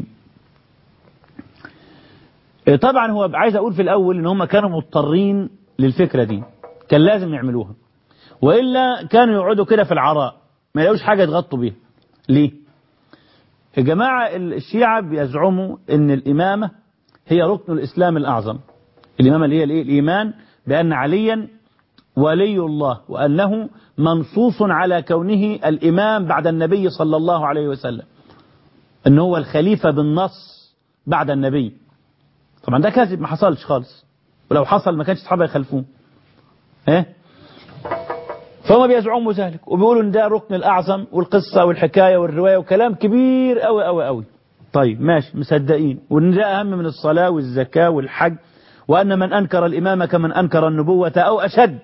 طبعا هو عايز أقول في الأول إن هم كانوا مضطرين للفكرة دي كان لازم يعملوها وإلا كانوا يقعدوا كده في العراء ما يلاقوش حاجة يتغطوا بيها ليه الجماعة الشيعة بيزعموا ان الإمامة هي ركن الإسلام الأعظم الإمامة اللي هي الإيه؟ الإيمان بأن عليا ولي الله وأنه منصوص على كونه الإمام بعد النبي صلى الله عليه وسلم أنه هو الخليفة بالنص بعد النبي طبعا ده كذب ما حصلش خالص ولو حصل ما كانش الصحابة يخلفوه ايه فهم بيزعموا ذلك وبيقولوا ان ده ركن الأعظم والقصة والحكاية والرواية وكلام كبير قوي قوي قوي طيب ماشي مصدقين وان ده أهم من الصلاة والزكاة والحج وأن من أنكر الإمامة كمن أنكر النبوة أو أشد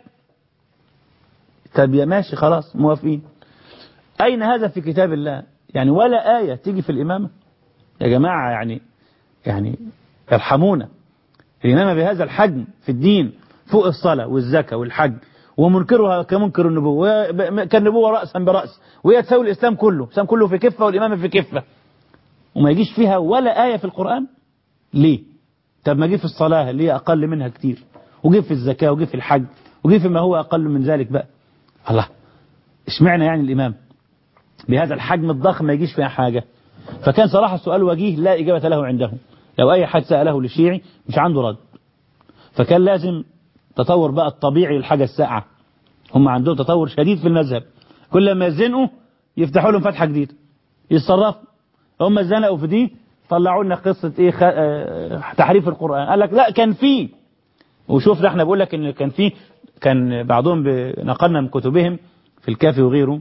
طب يا ماشي خلاص موافقين أين هذا في كتاب الله يعني ولا آية تيجي في الإمامة يا جماعة يعني يعني ارحمونا الإمامة بهذا الحجم في الدين فوق الصلاة والزكاة والحج ومنكرها كمنكر النبوة كالنبوة رأسا برأس وهي تساوي الإسلام كله الإسلام كله في كفة والإمامة في كفة وما يجيش فيها ولا آية في القرآن ليه طب ما جه في الصلاة اللي هي أقل منها كتير وجه في الزكاة وجه في الحج وجه في ما هو أقل من ذلك بقى الله اشمعنى يعني الإمام بهذا الحجم الضخم ما يجيش فيها حاجة فكان صراحة السؤال وجيه لا إجابة له عندهم لو أي حد سأله للشيعي مش عنده رد فكان لازم تطور بقى الطبيعي للحاجة الساعة هم عندهم تطور شديد في المذهب كل ما يزنقوا يفتحوا لهم فتحة جديدة يتصرفوا هم زنقوا في دي طلعوا لنا قصة ايه خ... اه... تحريف القرآن قال لك لا كان فيه وشوف ده احنا بقول لك ان كان فيه كان بعضهم نقلنا من كتبهم في الكافي وغيره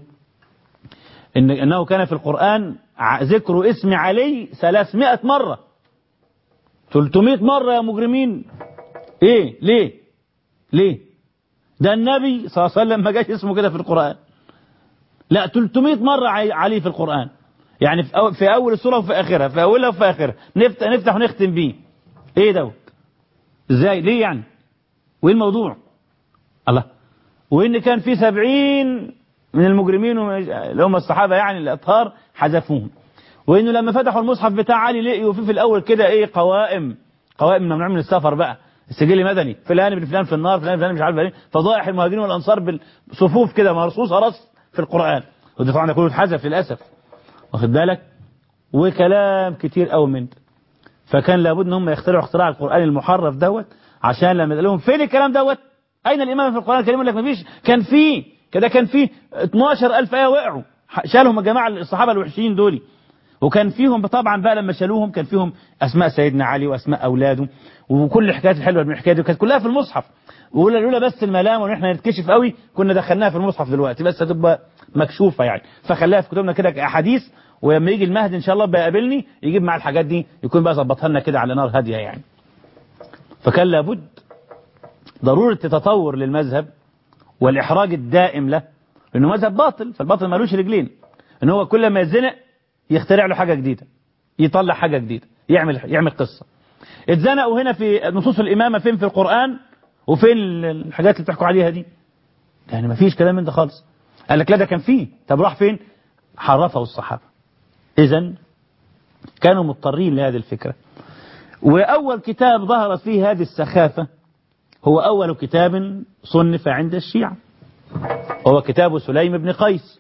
إن انه كان في القرآن ذكر اسم علي 300 مرة 300 مرة يا مجرمين ايه ليه ليه ده النبي صلى الله عليه وسلم ما جاش اسمه كده في القرآن لا 300 مرة علي في القرآن يعني في, أول في أول السورة وفي آخرها في أولها وفي آخرها نفتح, نفتح ونختم بيه إيه دوت إزاي ليه يعني وإيه الموضوع الله وإن كان في سبعين من المجرمين اللي هم الصحابة يعني الأطهار حذفوهم وإنه لما فتحوا المصحف بتاع علي لقيوا فيه في الأول كده إيه قوائم قوائم ممنوع من السفر بقى السجل مدني فلان ابن فلان في النار فلان فلان مش عارف ايه فضائح المهاجرين والانصار بالصفوف كده مرصوصه رص في القران وده طبعا كله اتحذف للاسف واخد بالك وكلام كتير قوي من ده فكان لابد ان هم يخترعوا اختراع القران المحرف دوت عشان لما يقول لهم فين الكلام دوت اين الامام في القران الكريم يقول لك مفيش كان فيه كده كان فيه 12000 ايه وقعوا شالهم الجماعه الصحابه الوحشين دول وكان فيهم طبعا بقى لما شالوهم كان فيهم اسماء سيدنا علي واسماء اولاده وكل الحكايات الحلوه من الحكايه دي كانت كلها في المصحف ولولا لولا بس الملام وان احنا نتكشف قوي كنا دخلناها في المصحف دلوقتي بس هتبقى مكشوفة يعني فخليها في كتبنا كده كأحاديث ولما يجي المهدي إن شاء الله بيقابلني يجيب معاه الحاجات دي يكون بقى ظبطها لنا كده على نار هادية يعني فكان لابد ضرورة التطور للمذهب والإحراج الدائم له لأنه مذهب باطل فالباطل مالوش رجلين إن هو كل ما يتزنق يخترع له حاجة جديدة يطلع حاجة جديدة يعمل يعمل قصة اتزنقوا هنا في نصوص الإمامة فين في القرآن وفين الحاجات اللي بتحكوا عليها دي يعني ما فيش كلام من ده خالص قال لك لا ده كان فيه طب راح فين حرفه الصحابة إذا كانوا مضطرين لهذه الفكرة وأول كتاب ظهرت فيه هذه السخافة هو أول كتاب صنف عند الشيعة وهو كتاب سليم بن قيس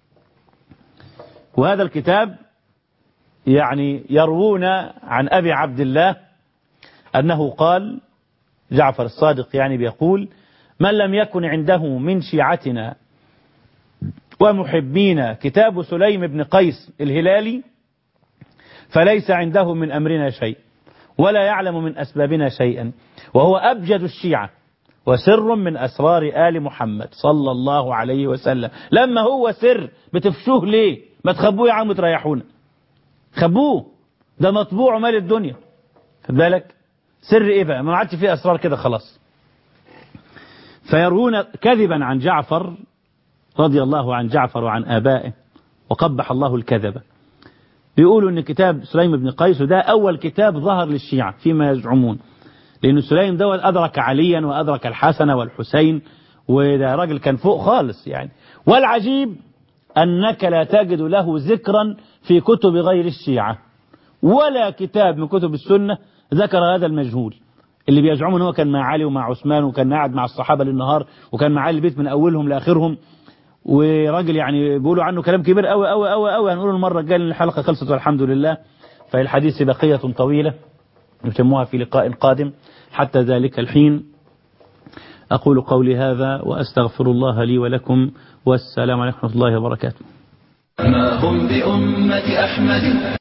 وهذا الكتاب يعني يروون عن أبي عبد الله أنه قال جعفر الصادق يعني بيقول من لم يكن عنده من شيعتنا ومحبينا كتاب سليم بن قيس الهلالي فليس عنده من أمرنا شيء ولا يعلم من أسبابنا شيئا وهو أبجد الشيعة وسر من أسرار آل محمد صلى الله عليه وسلم لما هو سر بتفشوه ليه ما تخبوه يا عم تريحونا خبوه ده مطبوع مال الدنيا خد بالك سر ايه بقى ما عادش فيه اسرار كده خلاص فيروون كذبا عن جعفر رضي الله عن جعفر وعن آبائه وقبح الله الكذبة بيقولوا ان كتاب سليم بن قيس ده اول كتاب ظهر للشيعة فيما يزعمون لأن سليم دوت أدرك عليا وأدرك الحسن والحسين وده راجل كان فوق خالص يعني والعجيب أنك لا تجد له ذكرا في كتب غير الشيعة ولا كتاب من كتب السنة ذكر هذا المجهول اللي بيزعمون هو كان مع علي ومع عثمان وكان قاعد مع الصحابة للنهار وكان مع البيت من أولهم لآخرهم وراجل يعني بيقولوا عنه كلام كبير قوي قوي قوي قوي هنقول المرة الجاية الحلقة خلصت والحمد لله فالحديث بقية طويلة نتمها في لقاء قادم حتى ذلك الحين أقول قولي هذا وأستغفر الله لي ولكم والسلام عليكم ورحمة الله وبركاته ما هم بأمة أحمد